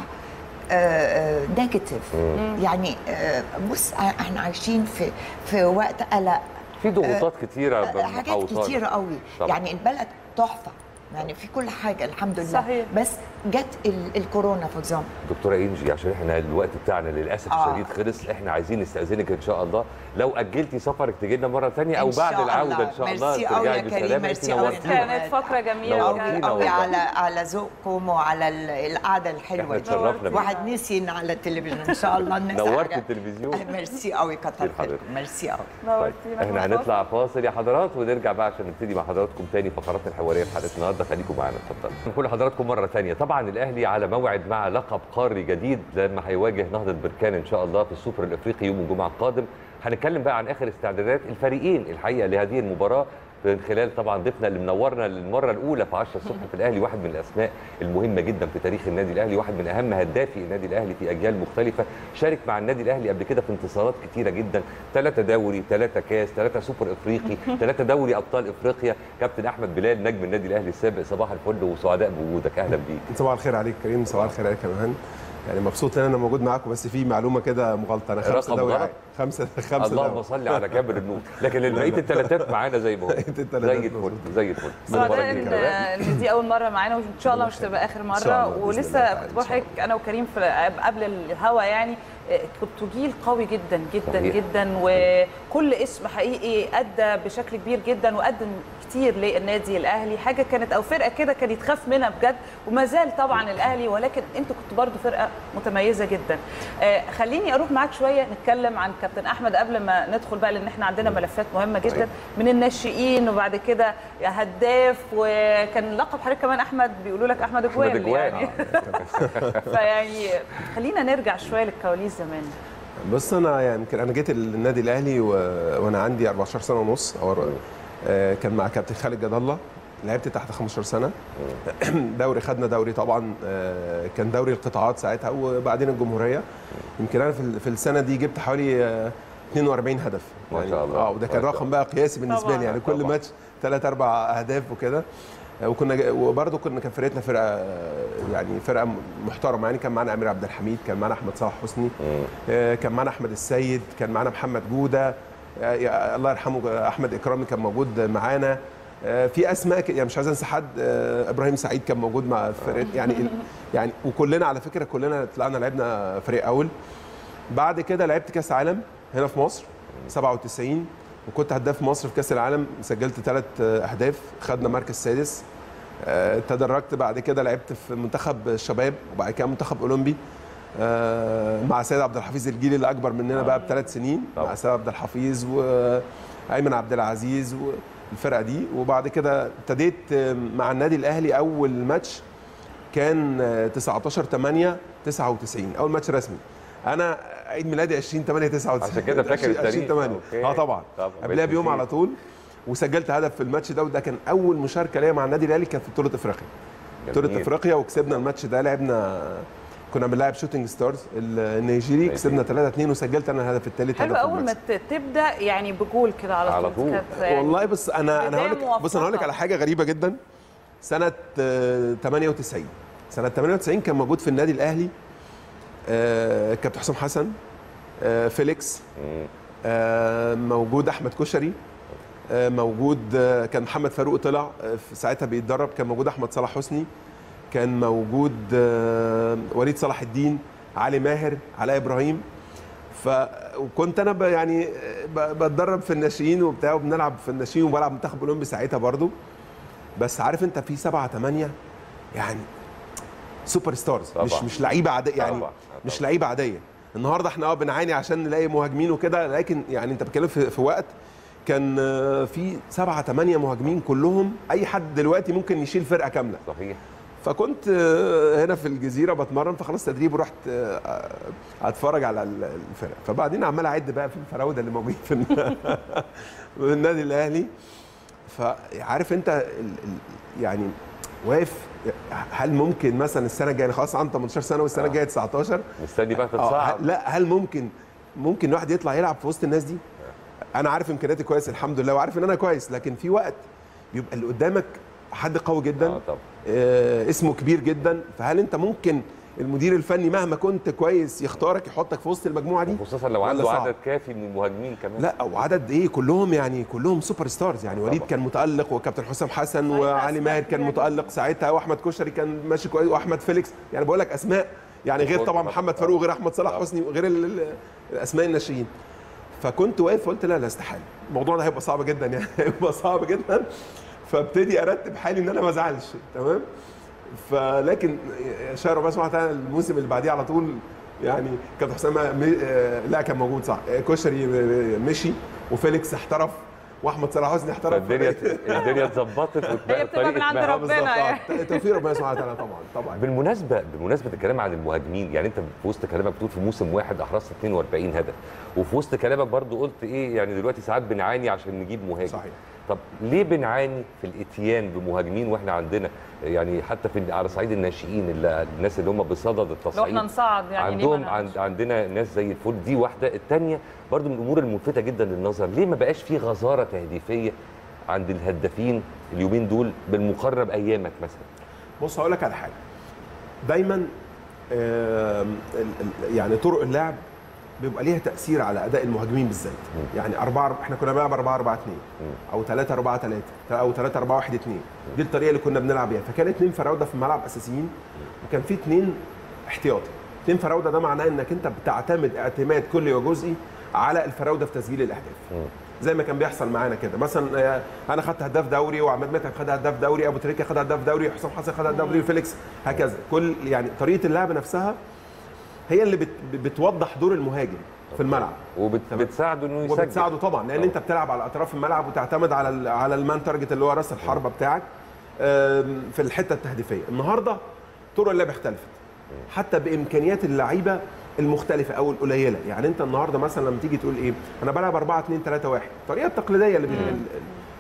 نيجاتيف يعني آه، بص آه، احنا عايشين في في وقت قلق في ضغوطات كتيره حاجات محوطانا. كتيرة قوي طبعا. يعني البلد تحفة يعني في كل حاجة الحمد لله صحيح. بس جت ال- الكورونا فور اكزامبل دكتوره انجي عشان احنا الوقت بتاعنا للاسف آه. الشديد خلص احنا عايزين نستاذنك ان شاء الله لو اجلتي سفرك تجي لنا مره ثانيه او إن بعد شاء العوده الله. ان شاء الله ميرسي أوي يا ترجعي كريم، بالسلامه انت ميرسي أوي. نورتينا كانت فقره جميله نورتينا وكان- قوي والله. على على ذوقكم وعلى ال- القعدة الحلوة احنا دي اتشرفنا بيك. واحد نسي إن على التلفزيون ان شاء الله الناس نورت حاجة. التلفزيون ميرسي قوي كتر كتير حضرتك. خيركم ميرسي قوي طيب نورتينا. احنا هنطلع فاصل يا حضرات ونرجع بقى عشان نبتدي مع حضراتكم تاني فقراتنا الحواريه في حلقه النهارده خليكم معانا اتفضلوا نقول لحضراتكم مره تانيه طبعا الاهلي على موعد مع لقب قاري جديد لما هيواجه نهضه بركان ان شاء الله في السوبر الافريقي يوم الجمعه القادم هنتكلم بقى عن اخر استعدادات الفريقين الحقيقه لهذه المباراه من خلال طبعا ضيفنا اللي منورنا للمره الاولى في 10 الصبح في الاهلي واحد من الاسماء المهمه جدا في تاريخ النادي الاهلي واحد من اهم هدافي النادي الاهلي في اجيال مختلفه شارك مع النادي الاهلي قبل كده في انتصارات كتيره جدا ثلاثه دوري ثلاثه كاس ثلاثه سوبر افريقي ثلاثه دوري ابطال افريقيا كابتن احمد بلال نجم النادي الاهلي السابق صباح الفل وسعداء بوجودك اهلا بيك صباح الخير عليك كريم صباح الخير عليك يا مهند يعني مبسوط ان انا موجود معاكم بس في معلومه كده مغالطه انا خمسه رقم دوري غلط؟ عام. خمسه خمسه اللهم دوري صل على كامل النور لكن بقيه الثلاثات معانا زي ما هو بقية التلاتات زي الفل مظبوط. زي الفل سعداء مبارك ان ليك. ان دي اول مره معانا وان شاء الله مش تبقى اخر إن شاء مره الله، بإذن الله ولسه تعالى، كنت إن بقول شاء لحضرتك انا وكريم في قبل الهوا يعني آه، كنتوا جيل قوي جدا جدا صحيح. جدا وكل اسم حقيقي ادى بشكل كبير جدا وقدم كتير للنادي الاهلي حاجه كانت او فرقه كده كان يتخاف منها بجد وما زال طبعا الاهلي ولكن انتوا كنتوا برضو فرقه متميزه جدا آه، خليني اروح معاك شويه نتكلم عن كابتن احمد قبل ما ندخل بقى لان احنا عندنا ملفات مهمه جدا من الناشئين وبعد كده هداف وكان لقب حضرتك كمان احمد بيقولوا لك احمد احمد اجوال اجوان يعني فيعني خلينا نرجع شويه للكواليس زمان بص انا يعني يمكن انا جيت النادي الاهلي و... وانا عندي 14 سنه ونص او آه، كان مع كابتن خالد جد الله لعبت تحت 15 سنه دوري خدنا دوري طبعا آه، كان دوري القطاعات ساعتها وبعدين الجمهوريه يمكن انا في ال- في السنه دي جبت حوالي آه، 42 هدف ما يعني شاء الله. اه وده كان ما شاء رقم بقى قياسي بالنسبه طبعاً. لي يعني كل طبعاً. ماتش ثلاث اربع اهداف وكده آه، وكنا جا- وبرضه كنا كان فرقتنا فرقه آه، يعني فرقه محترمه يعني كان معانا امير عبد الحميد كان معانا احمد صلاح حسني آه، كان معانا احمد السيد كان معانا محمد جوده آه، يا الله يرحمه آه، احمد اكرامي كان موجود معانا آه، في اسماء ك- يعني مش عايز انسى حد آه، ابراهيم سعيد كان موجود مع فرقه يعني ال- يعني وكلنا على فكره كلنا طلعنا لعبنا فريق اول بعد كده لعبت كاس عالم هنا في مصر 97 وكنت هداف مصر في كاس العالم سجلت ثلاث اهداف خدنا مركز سادس آه، تدرجت بعد كده لعبت في منتخب الشباب وبعد كده منتخب اولمبي آه، مع سيد عبد الحفيظ الجيل اللي اكبر مننا بقى بثلاث سنين طبعا. مع سيد عبد الحفيظ وايمن عبد العزيز والفرقه دي وبعد كده ابتديت آه، مع النادي الاهلي اول ماتش كان آه، 19 8 99 اول ماتش رسمي انا عيد ميلادي 20 8 99 عشان كده فاكر 20 التاريخ. 8 أوكي. اه طبعا طبعاً. قبلها بيوم بس على طول وسجلت هدف في الماتش ده وده كان اول مشاركه ليا مع النادي الاهلي كانت في بطوله افريقيا بطوله جميل. افريقيا وكسبنا الماتش ده لعبنا كنا بنلعب شوتنج ستارز النيجيري كسبنا 3 2 وسجلت انا الهدف الثالث حلو اول ما ت- تبدا يعني بجول كده على, على طول. كانت يعني والله بس انا انا بداية هقول لك بص انا هقول لك موفقة. على حاجه غريبه جدا سنه آه، 98 سنه 98 كان موجود في النادي الاهلي آه، كابتن حسام حسن آه، فيليكس مم. آه، موجود احمد كشري آه، موجود آه، كان محمد فاروق طلع آه، في ساعتها بيتدرب كان موجود احمد صلاح حسني كان موجود آه، وليد صلاح الدين علي ماهر علاء ابراهيم ف وكنت انا ب- يعني ب- بتدرب في الناشئين وبتاع وبنلعب في الناشئين وبلعب منتخب اولمبي ساعتها برضو بس عارف انت في سبعة ثمانية يعني سوبر ستارز طبعا. مش مش لعيبه عاديه يعني طبعا. مش لعيبه عاديه النهارده احنا اه بنعاني عشان نلاقي مهاجمين وكده لكن يعني انت بتتكلم في, في وقت كان آه، في سبعة ثمانية مهاجمين كلهم اي حد دلوقتي ممكن يشيل فرقه كامله صحيح فكنت آه، هنا في الجزيره بتمرن فخلاص تدريب ورحت آه، آه، اتفرج على ال- الفرق فبعدين عمال اعد بقى في الفراوده اللي موجودين في الن- في النادي الاهلي فعارف انت ال ال يعني واقف هل ممكن مثلا السنه الجايه أنا خلاص عندي 18 سنه والسنه الجايه 19 مستني بقى آه، تتصعد هل- لا هل ممكن ممكن الواحد يطلع يلعب في وسط الناس دي انا عارف امكانياتي كويس الحمد لله وعارف ان انا كويس لكن في وقت بيبقى اللي قدامك حد قوي جدا اه طبعا آه، اسمه كبير جدا فهل انت ممكن المدير الفني مهما كنت كويس يختارك يحطك في وسط المجموعه دي خصوصا لو ولا عنده صعب؟ عدد كافي من المهاجمين كمان لا وعدد ايه كلهم يعني كلهم سوبر ستارز يعني وليد طبعا. كان متالق وكابتن حسام حسن صحيح، وعلي أسماء ماهر كان كبيرة متالق ساعتها واحمد كشري كان ماشي كويس واحمد فيليكس يعني بقول لك اسماء يعني غير قلت طبعا ما- محمد فاروق غير احمد صلاح طبعا. حسني وغير ال- ال- الاسماء الناشئين فكنت واقف قلت لا لا استحاله الموضوع ده هيبقى صعب جدا يعني هيبقى صعب جدا فابتدي ارتب حالي ان انا ما ازعلش تمام فلكن شهر ربنا سبحانه وتعالى الموسم اللي بعديه على طول يعني كابتن حسام م- آه، لا كان موجود صح آه، كشري آه، مشي وفيليكس احترف واحمد صلاح حسني احترف فالدنيا الدنيا اتظبطت هي واتبقى بتبقى من عند مهام. ربنا بالظبط، يعني. آه، توفيق ربنا سبحانه وتعالى طبعا طبعا بالمناسبه بمناسبه الكلام عن المهاجمين يعني انت في وسط كلامك بتقول في موسم واحد احرزت 42 هدف وفي وسط كلامك برضو قلت ايه يعني دلوقتي ساعات بنعاني عشان نجيب مهاجم صحيح. طب ليه بنعاني في الاتيان بمهاجمين واحنا عندنا يعني حتى في على صعيد الناشئين اللي الناس اللي هم بصدد لو التصعيد احنا نصعد يعني ليه ما عندهم نعملش؟ عند عندنا ناس زي الفل دي واحده الثانيه برضو من الامور الملفته جدا للنظر ليه ما بقاش في غزاره تهديفيه عند الهدافين اليومين دول بالمقارنه بايامك مثلا بص هقول لك على حاجه دايما آم، ال- ال- يعني طرق اللعب بيبقى ليها تاثير على اداء المهاجمين بالذات يعني 4 احنا كنا بنلعب 4 4 2 او 3 4 3 او 3 4 1 2 دي الطريقه اللي كنا بنلعب بيها فكان اثنين فراوده في الملعب اساسيين وكان في اثنين احتياطي اثنين فراوده ده معناه انك انت بتعتمد اعتماد كلي وجزئي على الفراوده في تسجيل الاهداف زي ما كان بيحصل معانا كده مثلا آه، انا خدت هداف دوري وعماد متعب خد هداف دوري ابو تريكه خد هداف دوري حسام حسن خد هداف دوري فيليكس هكذا كل يعني طريقه اللعب نفسها هي اللي بت بتوضح دور المهاجم في الملعب وبتساعده انه يسجل وبتساعده طبعا لان انت بتلعب على اطراف الملعب وتعتمد على ال- على المان تارجت اللي هو راس الحربه بتاعك آم، في الحته التهديفيه النهارده طرق اللعب اختلفت حتى بامكانيات اللعيبه المختلفه او القليله يعني انت النهارده مثلا لما تيجي تقول ايه انا بلعب 4 2 3 1 الطريقه التقليديه اللي بين ال-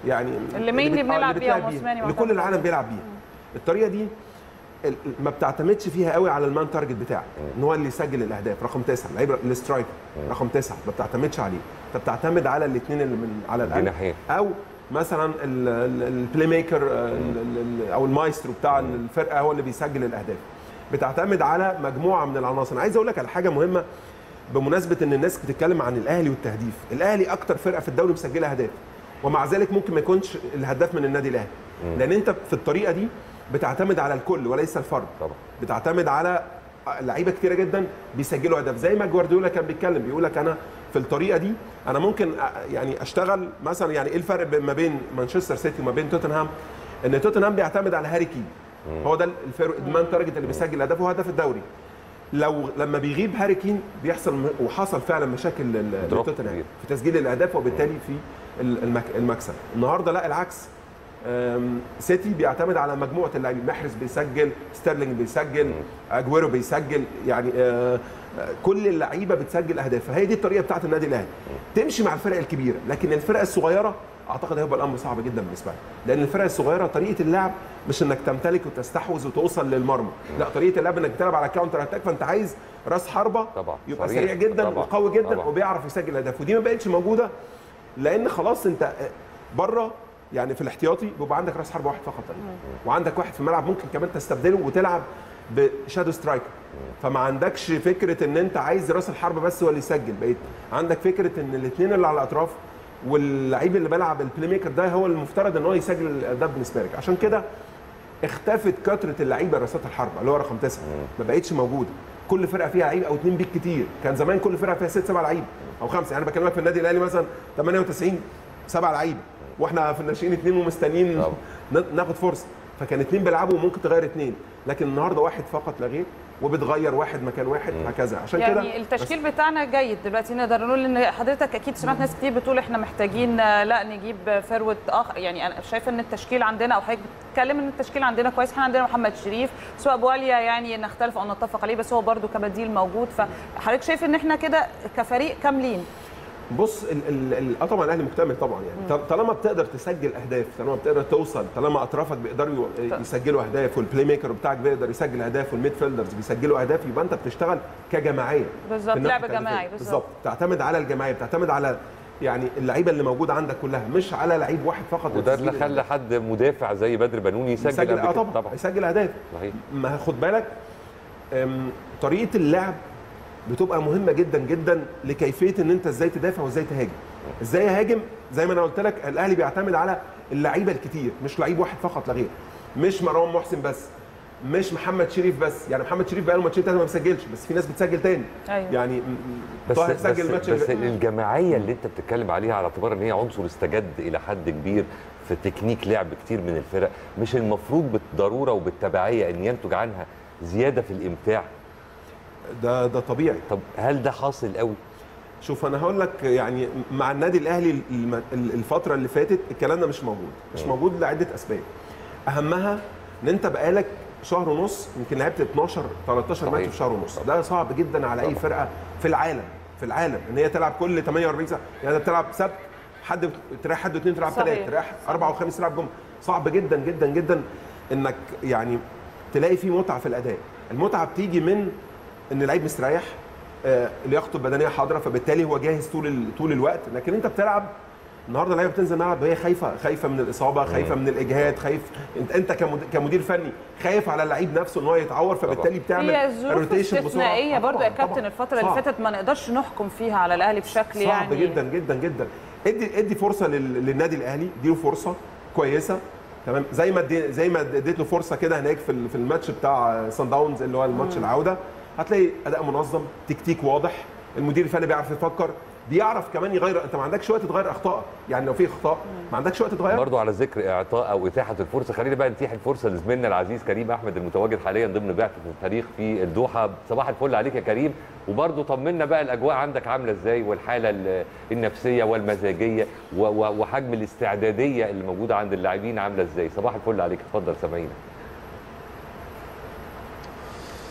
يعني اللي مين اللي بت- آه، بنلعب بيها بتلعب موسيماني اللي معتمد كل العالم بيلعب بيها الطريقه دي ال- ما بتعتمدش فيها قوي على المان تارجت بتاعك ان هو اللي يسجل الاهداف رقم تسعه لعيب الاسترايكر رقم تسعه ما بتعتمدش عليه انت بتعتمد على الاثنين اللي من على الاقل جناحين. او مثلا ال- ال- البلاي ميكر آه، ال- ال- ال- او المايسترو بتاع الفرقه هو اللي بيسجل الاهداف بتعتمد على مجموعه من العناصر أنا عايز اقول لك على حاجه مهمه بمناسبه ان الناس بتتكلم عن الاهلي والتهديف الاهلي اكتر فرقه في الدوري مسجله اهداف ومع ذلك ممكن ما يكونش الهداف من النادي الاهلي لان انت في الطريقه دي بتعتمد على الكل وليس الفرد طبعا بتعتمد على لعيبه كتيره جدا بيسجلوا اهداف زي ما جوارديولا كان بيتكلم بيقول لك انا في الطريقه دي انا ممكن أ- يعني اشتغل مثلا يعني ايه الفرق بين- ما بين مانشستر سيتي وما بين توتنهام ان توتنهام بيعتمد على هاري كين هو ده الفرق المان تارجت اللي بيسجل اهداف وهو هداف الدوري لو لما بيغيب هاري كين بيحصل م- وحصل فعلا مشاكل لل- دروب لتوتنهام كبير. في تسجيل الاهداف وبالتالي في ال- المك- المكسب النهارده لا العكس أم، سيتي بيعتمد على مجموعه اللاعبين محرز بيسجل ستيرلينج بيسجل اجويرو بيسجل يعني آه، آه، كل اللعيبه بتسجل اهداف فهي دي الطريقه بتاعت النادي الاهلي تمشي مع الفرق الكبيره لكن الفرق الصغيره اعتقد هيبقى الامر صعب جدا بالنسبه لها لان الفرق الصغيره طريقه اللعب مش انك تمتلك وتستحوذ وتوصل للمرمى لا طريقه اللعب انك تلعب على كاونتر اتاك فانت عايز راس حربه طبعا. يبقى صريح. سريع جدا طبعا. وقوي جدا طبعا. وبيعرف يسجل اهداف ودي ما بقتش موجوده لان خلاص انت بره يعني في الاحتياطي بيبقى عندك راس حربه واحد فقط وعندك واحد في الملعب ممكن كمان تستبدله وتلعب بشادو سترايكر فما عندكش فكره ان انت عايز راس الحربه بس هو اللي يسجل بقيت عندك فكره ان الاثنين اللي على الاطراف واللعيب اللي بيلعب البلاي ميكر ده هو المفترض ان هو يسجل الاهداف بالنسبه لك عشان كده اختفت كثره اللعيبه راسات الحربه اللي هو رقم تسعه ما بقتش موجوده كل فرقه فيها لعيب او اثنين بالكتير كان زمان كل فرقه فيها ست سبع لعيبه او خمسه يعني انا بكلمك في النادي الاهلي مثلا 98 سبع لعيبه واحنا في الناشئين اثنين ومستنيين طبعا. ن- ناخد فرصه فكان اثنين بيلعبوا وممكن تغير اثنين لكن النهارده واحد فقط لا غير وبتغير واحد مكان واحد هكذا عشان كده يعني التشكيل بتاعنا جيد دلوقتي نقدر نقول ان حضرتك اكيد سمعت ناس كتير بتقول احنا محتاجين آه، لا نجيب فروت اخر يعني انا شايفه ان التشكيل عندنا او حضرتك بتتكلم ان التشكيل عندنا كويس احنا عندنا محمد شريف سواء بواليا يعني نختلف او نتفق عليه بس هو برده كبديل موجود فحضرتك شايف ان احنا كده كفريق كاملين بص ال ال ال اه طبعا الاهلي مكتمل طبعا يعني طال- طالما بتقدر تسجل اهداف طالما بتقدر توصل طالما اطرافك بيقدروا ي- يسجلوا اهداف والبلاي ميكر بتاعك بيقدر يسجل اهداف والميد فيلدرز بيسجلوا اهداف يبقى انت بتشتغل كجماعيه بالظبط، في الناحية لعب جماعي، التهديفية. بالظبط. بالظبط تعتمد على الجماعيه بتعتمد على يعني اللعيبه اللي موجوده عندك كلها مش على لعيب واحد فقط وده لتسجيل اللي خلى الأهداف. حد مدافع زي بدر بنوني يسجل يسجل قبل اه كده. طبعا يسجل اهداف صحيح ما خد بالك أم، طريقه اللعب بتبقى مهمه جدا جدا لكيفيه ان انت ازاي تدافع وازاي تهاجم ازاي اهاجم زي ما انا قلت لك الاهلي بيعتمد على اللعيبه الكتير مش لعيب واحد فقط لا غير مش مروان محسن بس مش محمد شريف بس يعني محمد شريف بقى له ماتشين ثلاثه ما بيسجلش بس في ناس بتسجل تاني أيوة. يعني م- بس طاهر بس, سجل ماتش بس الجماعيه اللي انت بتتكلم عليها على اعتبار ان هي عنصر استجد الى حد كبير في تكنيك لعب كتير من الفرق مش المفروض بالضروره وبالتبعيه ان ينتج عنها زياده في الامتاع ده ده طبيعي طب هل ده حاصل قوي شوف انا هقول لك يعني مع النادي الاهلي الم- الفتره اللي فاتت الكلام ده مش موجود مش موجود لعده اسباب اهمها ان انت بقالك شهر ونص يمكن لعبت 12 13 ماتش صحيح. في شهر ونص ده صعب جدا على اي فرقه في العالم في العالم ان هي تلعب كل 48 ساعه يعني انت بتلعب سبت حد تريح حد واثنين تلعب صحيح. ثلاث تريح اربعه وخميس تلعب جمعه صعب جدا جدا جدا انك يعني تلاقي فيه متعه في الاداء المتعه بتيجي من ان اللعيب مستريح آه، لياقته البدنيه حاضره فبالتالي هو جاهز طول ال- طول الوقت لكن انت بتلعب النهارده اللعيبه بتنزل الملعب وهي خايفه خايفه من الاصابه خايفه من الاجهاد خايف انت انت كمد- كمدير فني خايف على اللعيب نفسه ان هو يتعور فبالتالي بتعمل هي الظروف rotation بسرعة. استثنائيه آه برضو طبعاً، يا كابتن طبعاً. الفتره اللي صعب. فاتت ما نقدرش نحكم فيها على الاهلي بشكل صعب يعني جدا جدا جدا ادي ادي فرصه لل- للنادي الاهلي اديله فرصه كويسه تمام زي ما ادي زي ما اديت له فرصه كده هناك في ال- في الماتش بتاع سان داونز اللي هو الماتش العوده هتلاقي اداء منظم تكتيك واضح المدير الفني بيعرف يفكر بيعرف كمان يغير انت ما عندكش وقت تغير اخطائك يعني لو في اخطاء ما عندكش وقت تغير برضو على ذكر اعطاء او اتاحه الفرصه خلينا بقى نتيح الفرصه لزميلنا العزيز كريم احمد المتواجد حاليا ضمن بعثه الفريق في الدوحه صباح الفل عليك يا كريم وبرضو طمنا بقى الاجواء عندك عامله ازاي والحاله ال- النفسيه والمزاجيه و- و- وحجم الاستعداديه اللي موجوده عند اللاعبين عامله ازاي صباح الفل عليك اتفضل سامعينا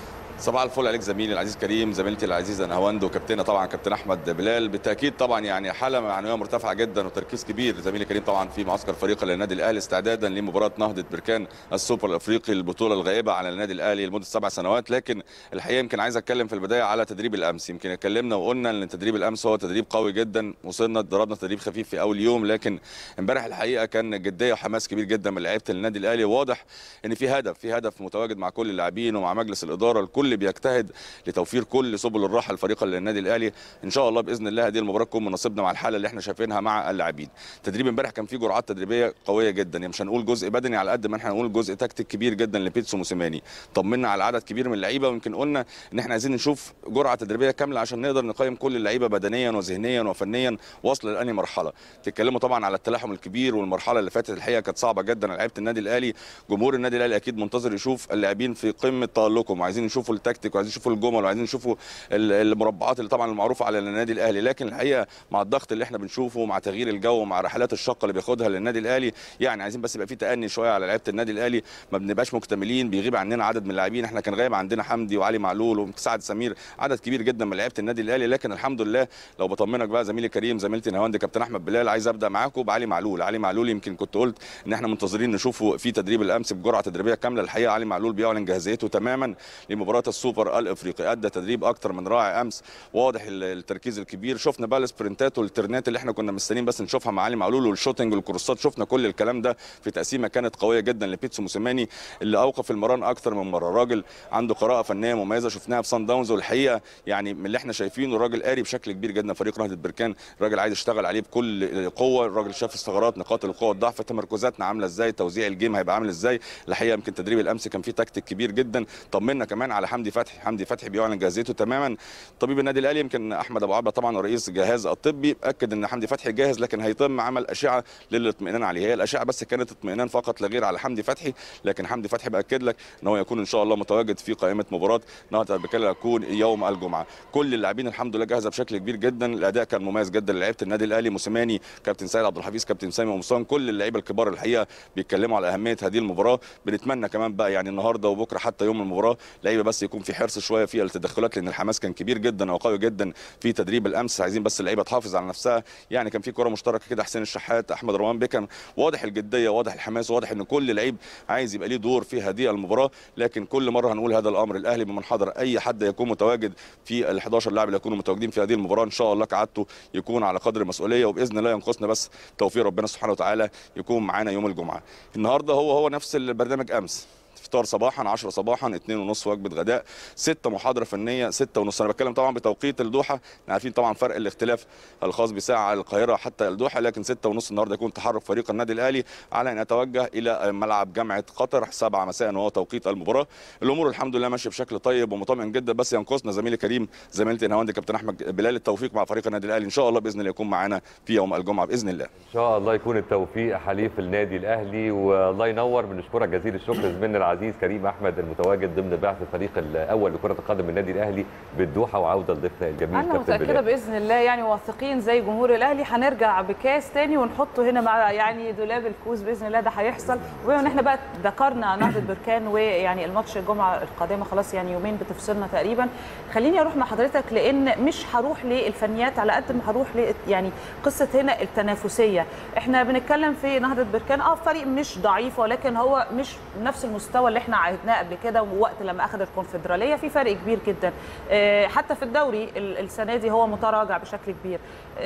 صباح الفل عليك زميلي العزيز كريم زميلتي العزيزه نهاوند وكابتننا طبعا كابتن احمد بلال بالتاكيد طبعا يعني حاله معنويه مرتفعه جدا وتركيز كبير زميلي كريم طبعا في معسكر فريق النادي الاهلي استعدادا لمباراه نهضه بركان السوبر الافريقي البطوله الغائبه على النادي الاهلي لمده سبع سنوات لكن الحقيقه يمكن عايز اتكلم في البدايه على تدريب الامس يمكن اتكلمنا وقلنا ان تدريب الامس هو تدريب قوي جدا وصلنا ضربنا تدريب خفيف في اول يوم لكن امبارح الحقيقه كان جديه وحماس كبير جدا من لعيبه النادي الاهلي واضح ان في هدف في هدف متواجد مع كل اللاعبين ومع مجلس الاداره الكل بيجتهد لتوفير كل سبل الراحه لفريق النادي الاهلي ان شاء الله باذن الله هذه المباراه تكون من نصيبنا مع الحاله اللي احنا شايفينها مع اللاعبين تدريب امبارح كان فيه جرعات تدريبيه قويه جدا يعني مش هنقول جزء بدني على قد ما احنا هنقول جزء تكتيك كبير جدا لبيتسو موسيماني طمنا على عدد كبير من اللعيبه ويمكن قلنا ان احنا عايزين نشوف جرعه تدريبيه كامله عشان نقدر نقيم كل اللعيبه بدنيا وذهنيا وفنيا واصل لاني مرحله تتكلموا طبعا على التلاحم الكبير والمرحله اللي فاتت الحقيقه كانت صعبه جدا على لعيبه النادي الاهلي جمهور النادي الاهلي اكيد منتظر يشوف اللاعبين في قمه تالقهم وعايزين يشوفوا التكتيك وعايزين يشوفوا الجمل وعايزين يشوفوا المربعات اللي طبعا المعروفه على النادي الاهلي لكن الحقيقه مع الضغط اللي احنا بنشوفه مع تغيير الجو ومع الرحلات الشاقه اللي بياخدها للنادي الاهلي يعني عايزين بس يبقى في تاني شويه على لعيبه النادي الاهلي ما بنبقاش مكتملين بيغيب عننا عدد من اللاعبين احنا كان غايب عندنا حمدي وعلي معلول وسعد سمير عدد كبير جدا من لعيبه النادي الاهلي لكن الحمد لله لو بطمنك بقى زميلي كريم زميلتي نهاوند كابتن احمد بلال عايز ابدا معاكم بعلي معلول علي معلول يمكن كنت قلت ان احنا منتظرين نشوفه في تدريب الامس بجرعه تدريبيه كامله الحقيقه علي معلول بيعلن جاهزيته تماما لمباراه السوبر الافريقي ادى تدريب اكتر من رائع امس واضح التركيز الكبير شفنا بقى السبرنتات والترنات اللي احنا كنا مستنيين بس نشوفها مع علي معلول والشوتنج والكروسات شفنا كل الكلام ده في تقسيمه كانت قويه جدا لبيتسو موسيماني اللي اوقف المران اكتر من مره راجل عنده قراءه فنيه مميزه شفناها في سان داونز والحقيقه يعني من اللي احنا شايفينه الراجل قاري بشكل كبير جدا فريق نهضه بركان الراجل عايز يشتغل عليه بكل قوه الراجل شاف الثغرات نقاط القوه الضعف تمركزاتنا عامله ازاي توزيع الجيم هيبقى عامل ازاي الحقيقه يمكن تدريب الامس كان فيه تكتيك كبير جدا طمنا كمان على حمدي فتحي حمدي فتحي بيعلن جاهزيته تماما طبيب النادي الاهلي يمكن احمد ابو عبله طبعا رئيس الجهاز الطبي اكد ان حمدي فتحي جاهز لكن هيتم عمل اشعه للاطمئنان عليه هي الاشعه بس كانت اطمئنان فقط لا غير على حمدي فتحي لكن حمدي فتحي باكد لك ان هو يكون ان شاء الله متواجد في قائمه مباراه نهضه البكال يكون يوم الجمعه كل اللاعبين الحمد لله جاهزه بشكل كبير جدا الاداء كان مميز جدا لعيبه النادي الاهلي موسيماني كابتن سيد عبد الحفيظ كابتن سامي قمصان كل اللعيبه الكبار الحقيقه بيتكلموا على اهميه هذه المباراه بنتمنى كمان بقى يعني النهارده وبكره حتى يوم المباراه لعيبه بس يكون في حرص شويه في التدخلات لان الحماس كان كبير جدا وقوي جدا في تدريب الامس عايزين بس اللعيبه تحافظ على نفسها يعني كان في كره مشتركه كده حسين الشحات احمد روان بيكم واضح الجديه واضح الحماس واضح ان كل لعيب عايز يبقى ليه دور في هذه المباراه لكن كل مره هنقول هذا الامر الاهلي بمن حضر اي حد يكون متواجد في ال 11 لاعب اللي يكونوا متواجدين في هذه المباراه ان شاء الله كعادته يكون على قدر المسؤوليه وباذن الله ينقصنا بس توفيق ربنا سبحانه وتعالى يكون معانا يوم الجمعه النهارده هو هو نفس البرنامج امس فطار صباحا 10 صباحا 2 ونص وجبه غداء 6 محاضره فنيه 6 ونص انا بتكلم طبعا بتوقيت الدوحه احنا عارفين طبعا فرق الاختلاف الخاص بساعه على القاهره حتى الدوحه لكن 6 ونص النهارده يكون تحرك فريق النادي الاهلي على ان يتوجه الى ملعب جامعه قطر 7 مساء وهو توقيت المباراه الامور الحمد لله ماشيه بشكل طيب ومطمئن جدا بس ينقصنا زميلي كريم زميلتي نهاوند كابتن احمد بلال التوفيق مع فريق النادي الاهلي ان شاء الله باذن الله يكون معانا في يوم الجمعه باذن الله ان شاء الله يكون التوفيق حليف النادي الاهلي والله ينور بنشكرك جزيل الشكر زميلنا العزيز كريم احمد المتواجد ضمن بعث الفريق الاول لكره القدم النادي الاهلي بالدوحه وعوده لضيفنا الجميل انا متاكده باذن الله يعني واثقين زي جمهور الاهلي هنرجع بكاس تاني ونحطه هنا مع يعني دولاب الكوز باذن الله ده هيحصل وبما ان احنا بقى ذكرنا نهضه بركان ويعني الماتش الجمعه القادمه خلاص يعني يومين بتفصلنا تقريبا خليني اروح مع حضرتك لان مش هروح للفنيات على قد ما هروح ل يعني قصه هنا التنافسيه احنا بنتكلم في نهضه بركان اه فريق مش ضعيف ولكن هو مش نفس المستوى اللي احنا عهدناه قبل كده ووقت لما اخذ الكونفدراليه في فرق كبير جدا حتى في الدوري السنه دي هو متراجع بشكل كبير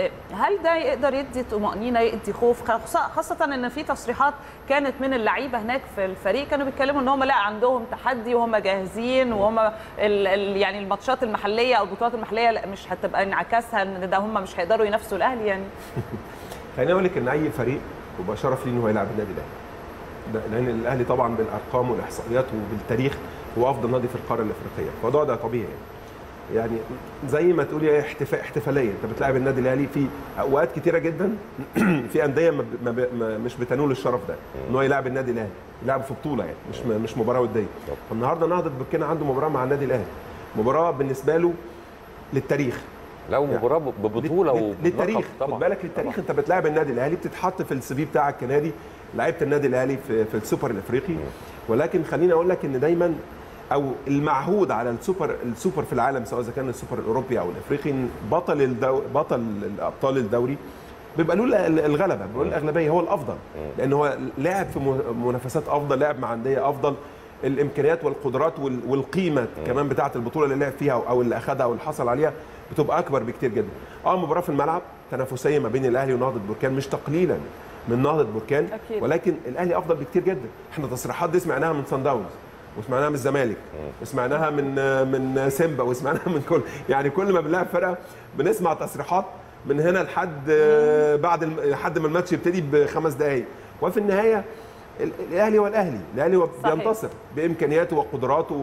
هل ده يقدر يدي طمانينه يدي خوف خاصه ان في تصريحات كانت من اللعيبه هناك في الفريق كانوا بيتكلموا ان هم لا عندهم تحدي وهم جاهزين وهم ال ال يعني الماتشات المحليه او البطولات المحليه لا مش هتبقى انعكاسها ان ده هم مش هيقدروا ينافسوا الاهلي يعني خليني اقول لك ان اي فريق يبقى شرف ليه ان هو يلعب النادي الاهلي لان الاهلي طبعا بالارقام والاحصائيات وبالتاريخ هو افضل نادي في القاره الافريقيه فده ده طبيعي يعني. يعني زي ما تقولي احتفاء احتفاليه انت بتلاعب النادي الاهلي في اوقات كتيره جدا في انديه ما ما ما مش بتنول الشرف ده ان هو يلعب النادي الاهلي يلعب في بطوله يعني مش مش مباراه وديه فالنهارده نهضه بركان عنده مباراه مع النادي الاهلي مباراه بالنسبه له للتاريخ لو مباراه ببطوله للتاريخ خد بالك للتاريخ طبعا. انت بتلاعب النادي الاهلي بتتحط في السي في بتاعك كنادي لعيبه النادي الاهلي في, في السوبر الافريقي ولكن خليني اقول لك ان دايما او المعهود على السوبر السوبر في العالم سواء اذا كان السوبر الاوروبي او الافريقي إن بطل الدو بطل الابطال الدوري بيبقى له ال- الغلبه بيبقى له الاغلبيه هو الافضل لان هو لعب في م- منافسات افضل لعب مع انديه افضل الامكانيات والقدرات وال- والقيمه كمان بتاعه البطوله اللي لعب فيها او اللي اخذها او اللي حصل عليها بتبقى اكبر بكتير جدا اه مباراه في الملعب تنافسيه ما بين الاهلي ونهضه بركان مش تقليلا من نهضه بركان أكيد. ولكن الاهلي افضل بكتير جدا احنا التصريحات دي سمعناها من سان داونز وسمعناها من الزمالك وسمعناها من من سيمبا وسمعناها من كل يعني كل ما بنلاعب فرقه بنسمع تصريحات من هنا لحد بعد الم- لحد ما الماتش يبتدي بخمس دقائق وفي النهايه ال- الاهلي هو الاهلي الاهلي هو صحيح. بينتصر بامكانياته وقدراته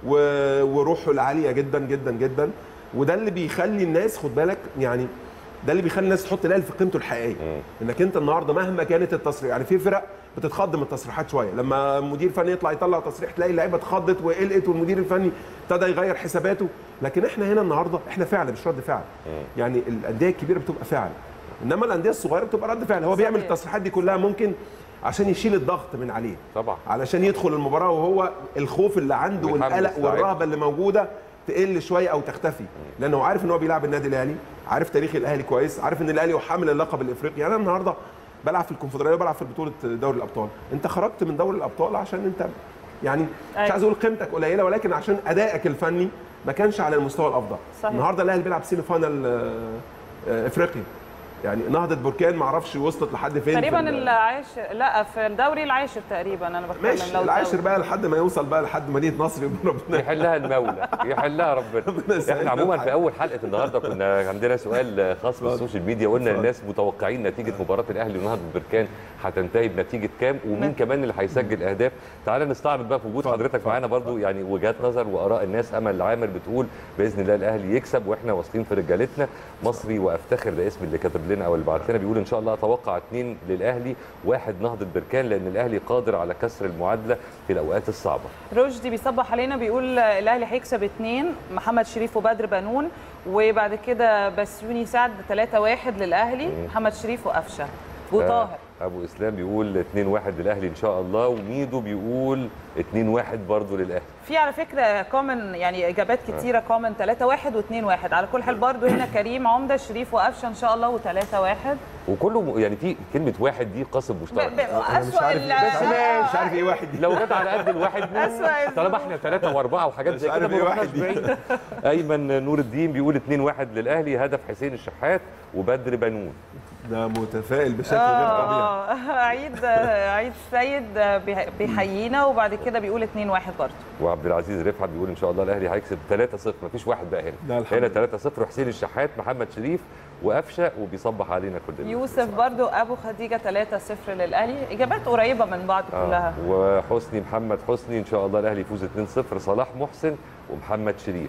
و- وروحه العاليه جدا جدا جدا وده اللي بيخلي الناس خد بالك يعني ده اللي بيخلي الناس تحط الاهلي في قيمته الحقيقيه انك انت النهارده مهما كانت التصريح يعني في فرق بتتخض من التصريحات شويه لما مدير فني يطلع يطلع تصريح تلاقي اللعيبه اتخضت وقلقت والمدير الفني ابتدى يغير حساباته لكن احنا هنا النهارده احنا فعل مش رد فعل يعني الانديه الكبيره بتبقى فعل انما الانديه الصغيره بتبقى رد فعل هو بيعمل صحيح. التصريحات دي كلها ممكن عشان يشيل الضغط من عليه طبعا علشان يدخل المباراه وهو الخوف اللي عنده ويحمل والقلق اللاعب. والرهبه اللي موجوده تقل شويه او تختفي لانه هو عارف ان هو بيلعب النادي الاهلي عارف تاريخ الاهلي كويس عارف ان الاهلي هو حامل اللقب الافريقي يعني انا النهارده بلعب في الكونفدراليه وبلعب في بطوله دوري الابطال انت خرجت من دوري الابطال عشان انت يعني مش أيوة. عايز اقول قيمتك قليله ولكن عشان ادائك الفني ما كانش على المستوى الافضل صحيح. النهارده الاهلي بيلعب سيمي فاينال آه، آه، افريقيا يعني نهضه بركان ما اعرفش وصلت لحد فين في تقريبا ال- العاشر لا في الدوري العاشر تقريبا انا بتكلم ماشي لو العاشر الدوري. بقى لحد ما يوصل بقى لحد مدينه نصر يبقى ربنا يحلها المولى يحلها ربنا يسهل احنا عموما الحال. في اول حلقه النهارده كنا عندنا سؤال خاص بالسوشيال ميديا قلنا اتفضل. الناس متوقعين نتيجه مباراه الاهلي ونهضه بركان هتنتهي بنتيجه كام ومين كمان اللي هيسجل اهداف تعالى نستعرض بقى في وجود اتفضل، حضرتك معانا برضو يعني وجهات نظر واراء الناس امل عامر بتقول باذن الله الاهلي يكسب واحنا واثقين في رجالتنا مصري وافتخر ده اسم اللي كاتب لنا او اللي بعت لنا بيقول ان شاء الله اتوقع اثنين للاهلي واحد نهضه بركان لان الاهلي قادر على كسر المعادله في الاوقات الصعبه رشدي بيصبح علينا بيقول الاهلي هيكسب اثنين محمد شريف وبدر بنون وبعد كده بسيوني سعد 3 1 للاهلي محمد شريف وقفشه وطاهر آه، ابو اسلام بيقول 2 1 للاهلي ان شاء الله وميدو بيقول 2 1 برضه للاهلي في على فكره كومن يعني اجابات كتيره كومن 3 1 و2 1 على كل حال برضو هنا كريم عمده شريف وقفشه ان شاء الله و3 1 وكله م- يعني في كلمه واحد دي قاسم مشترك أنا مش اسوء عارف ال- مش عارف ايه واحد دي لو جت على قد الواحد أسوأ مين طالما احنا ثلاثة وأربعة وحاجات زي مش كده عارف ما إيه رحناش واحد دي. بعيد أيمن نور الدين بيقول 2 1 للأهلي هدف حسين الشحات وبدر بنون ده متفائل بشكل غير طبيعي اه آه، عيد عيد سيد بيح- بيحيينا وبعد كده بيقول 2 1 برضو وعبد العزيز رفعت بيقول ان شاء الله الاهلي هيكسب 3-0 مفيش واحد بقى لا، هنا الحمد هنا 3-0 حسين الشحات محمد شريف وقفشه وبيصبح علينا كلنا يوسف برضو ابو خديجه 3 0 للاهلي اجابات قريبه من بعض كلها آه. وحسني محمد حسني ان شاء الله الاهلي يفوز 2-0 صلاح محسن ومحمد شريف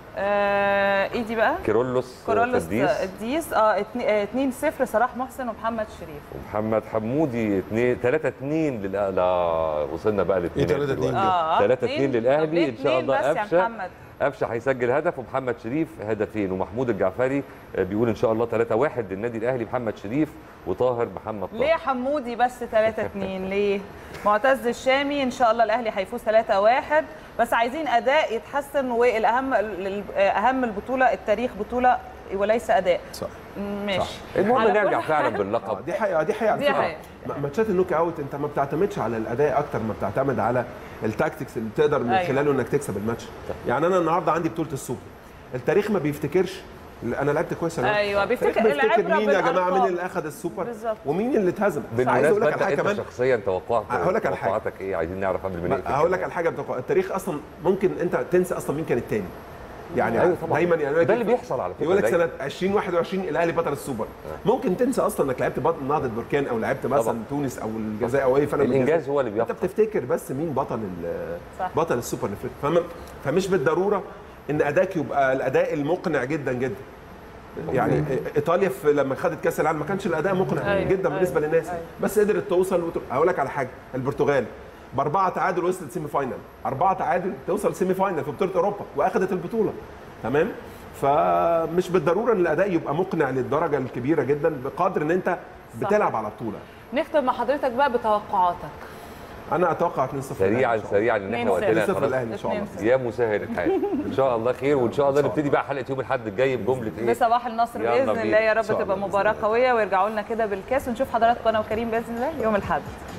آه ايه دي بقى كيرلس كورولوس قديس الديس اه 2 0 صلاح محسن ومحمد شريف ومحمد حمودي 2 3 2 للاهلي لا وصلنا بقى ل إيه 3 2 اه 3 2 اتنين. طب للاهلي ليه ان شاء اتنين الله بس يا قفشه محمد قفشه هيسجل هدف ومحمد شريف هدفين ومحمود الجعفري آه، بيقول ان شاء الله 3 1 للنادي الاهلي محمد شريف وطاهر محمد ليه يا طاهر حمودي بس 3 2 ليه معتز الشامي ان شاء الله الاهلي هيفوز 3 1 بس عايزين اداء يتحسن والاهم اهم البطوله التاريخ بطوله وليس اداء صح ماشي المهم على كل نرجع فعلا حال. آه، باللقب دي حقيقه دي حقيقه على دي فكرة. حقيقة. م- ماتشات النوك اوت انت ما بتعتمدش على الاداء اكتر ما بتعتمد على التاكتكس اللي تقدر من أيوة. خلاله انك تكسب الماتش يعني انا النهارده عندي بطوله السوبر التاريخ ما بيفتكرش انا لعبت كويس ولا لا؟ أيوة، التاريخ بيفتكر- بيفتكر العبرة مين يا جماعه بالأرقام. مين اللي اخذ السوبر بالظبط. ومين اللي اتهزم بس عايز اقول بالمناسبه لك على انت, حاجه انت كمان شخصيا توقعك هقول لك على حاجة. توقعاتك ايه عايزين نعرف قبل ما نقفل هقول لك كده. على حاجه بتوقع. التاريخ اصلا ممكن انت تنسى اصلا مين كان التاني يعني أيوة طبعاً. دايما يعني ده اللي بيحصل على فكرة يقول لك دايماً. سنه 2021 الاهلي بطل السوبر ممكن تنسى اصلا انك لعبت بطل نهضه بركان او لعبت مثلا طبعاً. تونس او الجزائر او اي فرقه من الانجاز الجزائر. هو اللي انت بيحصل بتفتكر بس مين بطل ال- صح. بطل السوبر الافريقي فم- فمش بالضروره ان اداك يبقى الاداء المقنع جدا جدا يعني ايطاليا في لما خدت كاس العالم ما كانش الاداء مقنع أيوة، جدا أيوة، بالنسبه للناس أيوة. بس قدرت توصل وت... هقول لك على حاجه البرتغال باربعه تعادل وصلت سيمي فاينل اربعه تعادل توصل سيمي فاينل في بطوله اوروبا واخذت البطوله تمام فمش بالضروره ان الاداء يبقى مقنع للدرجه الكبيره جدا بقدر ان انت بتلعب على بطوله نختم مع حضرتك بقى بتوقعاتك انا اتوقع 2-0 سريعا إن شاء الله. سريعا ان احنا 2-0. وقتنا 2-0 خلاص الاهلي ان شاء الله 2-0. يا مسهل الحال ان شاء الله خير وان شاء الله إن شاء نبتدي بقى حلقه يوم الاحد الجاي بجمله ايه بصباح النصر يلا باذن بينا. الله يا رب إن شاء تبقى الله بإذن مباراه الله. قويه ويرجعوا لنا كده بالكاس ونشوف حضراتكم انا وكريم باذن الله يوم الاحد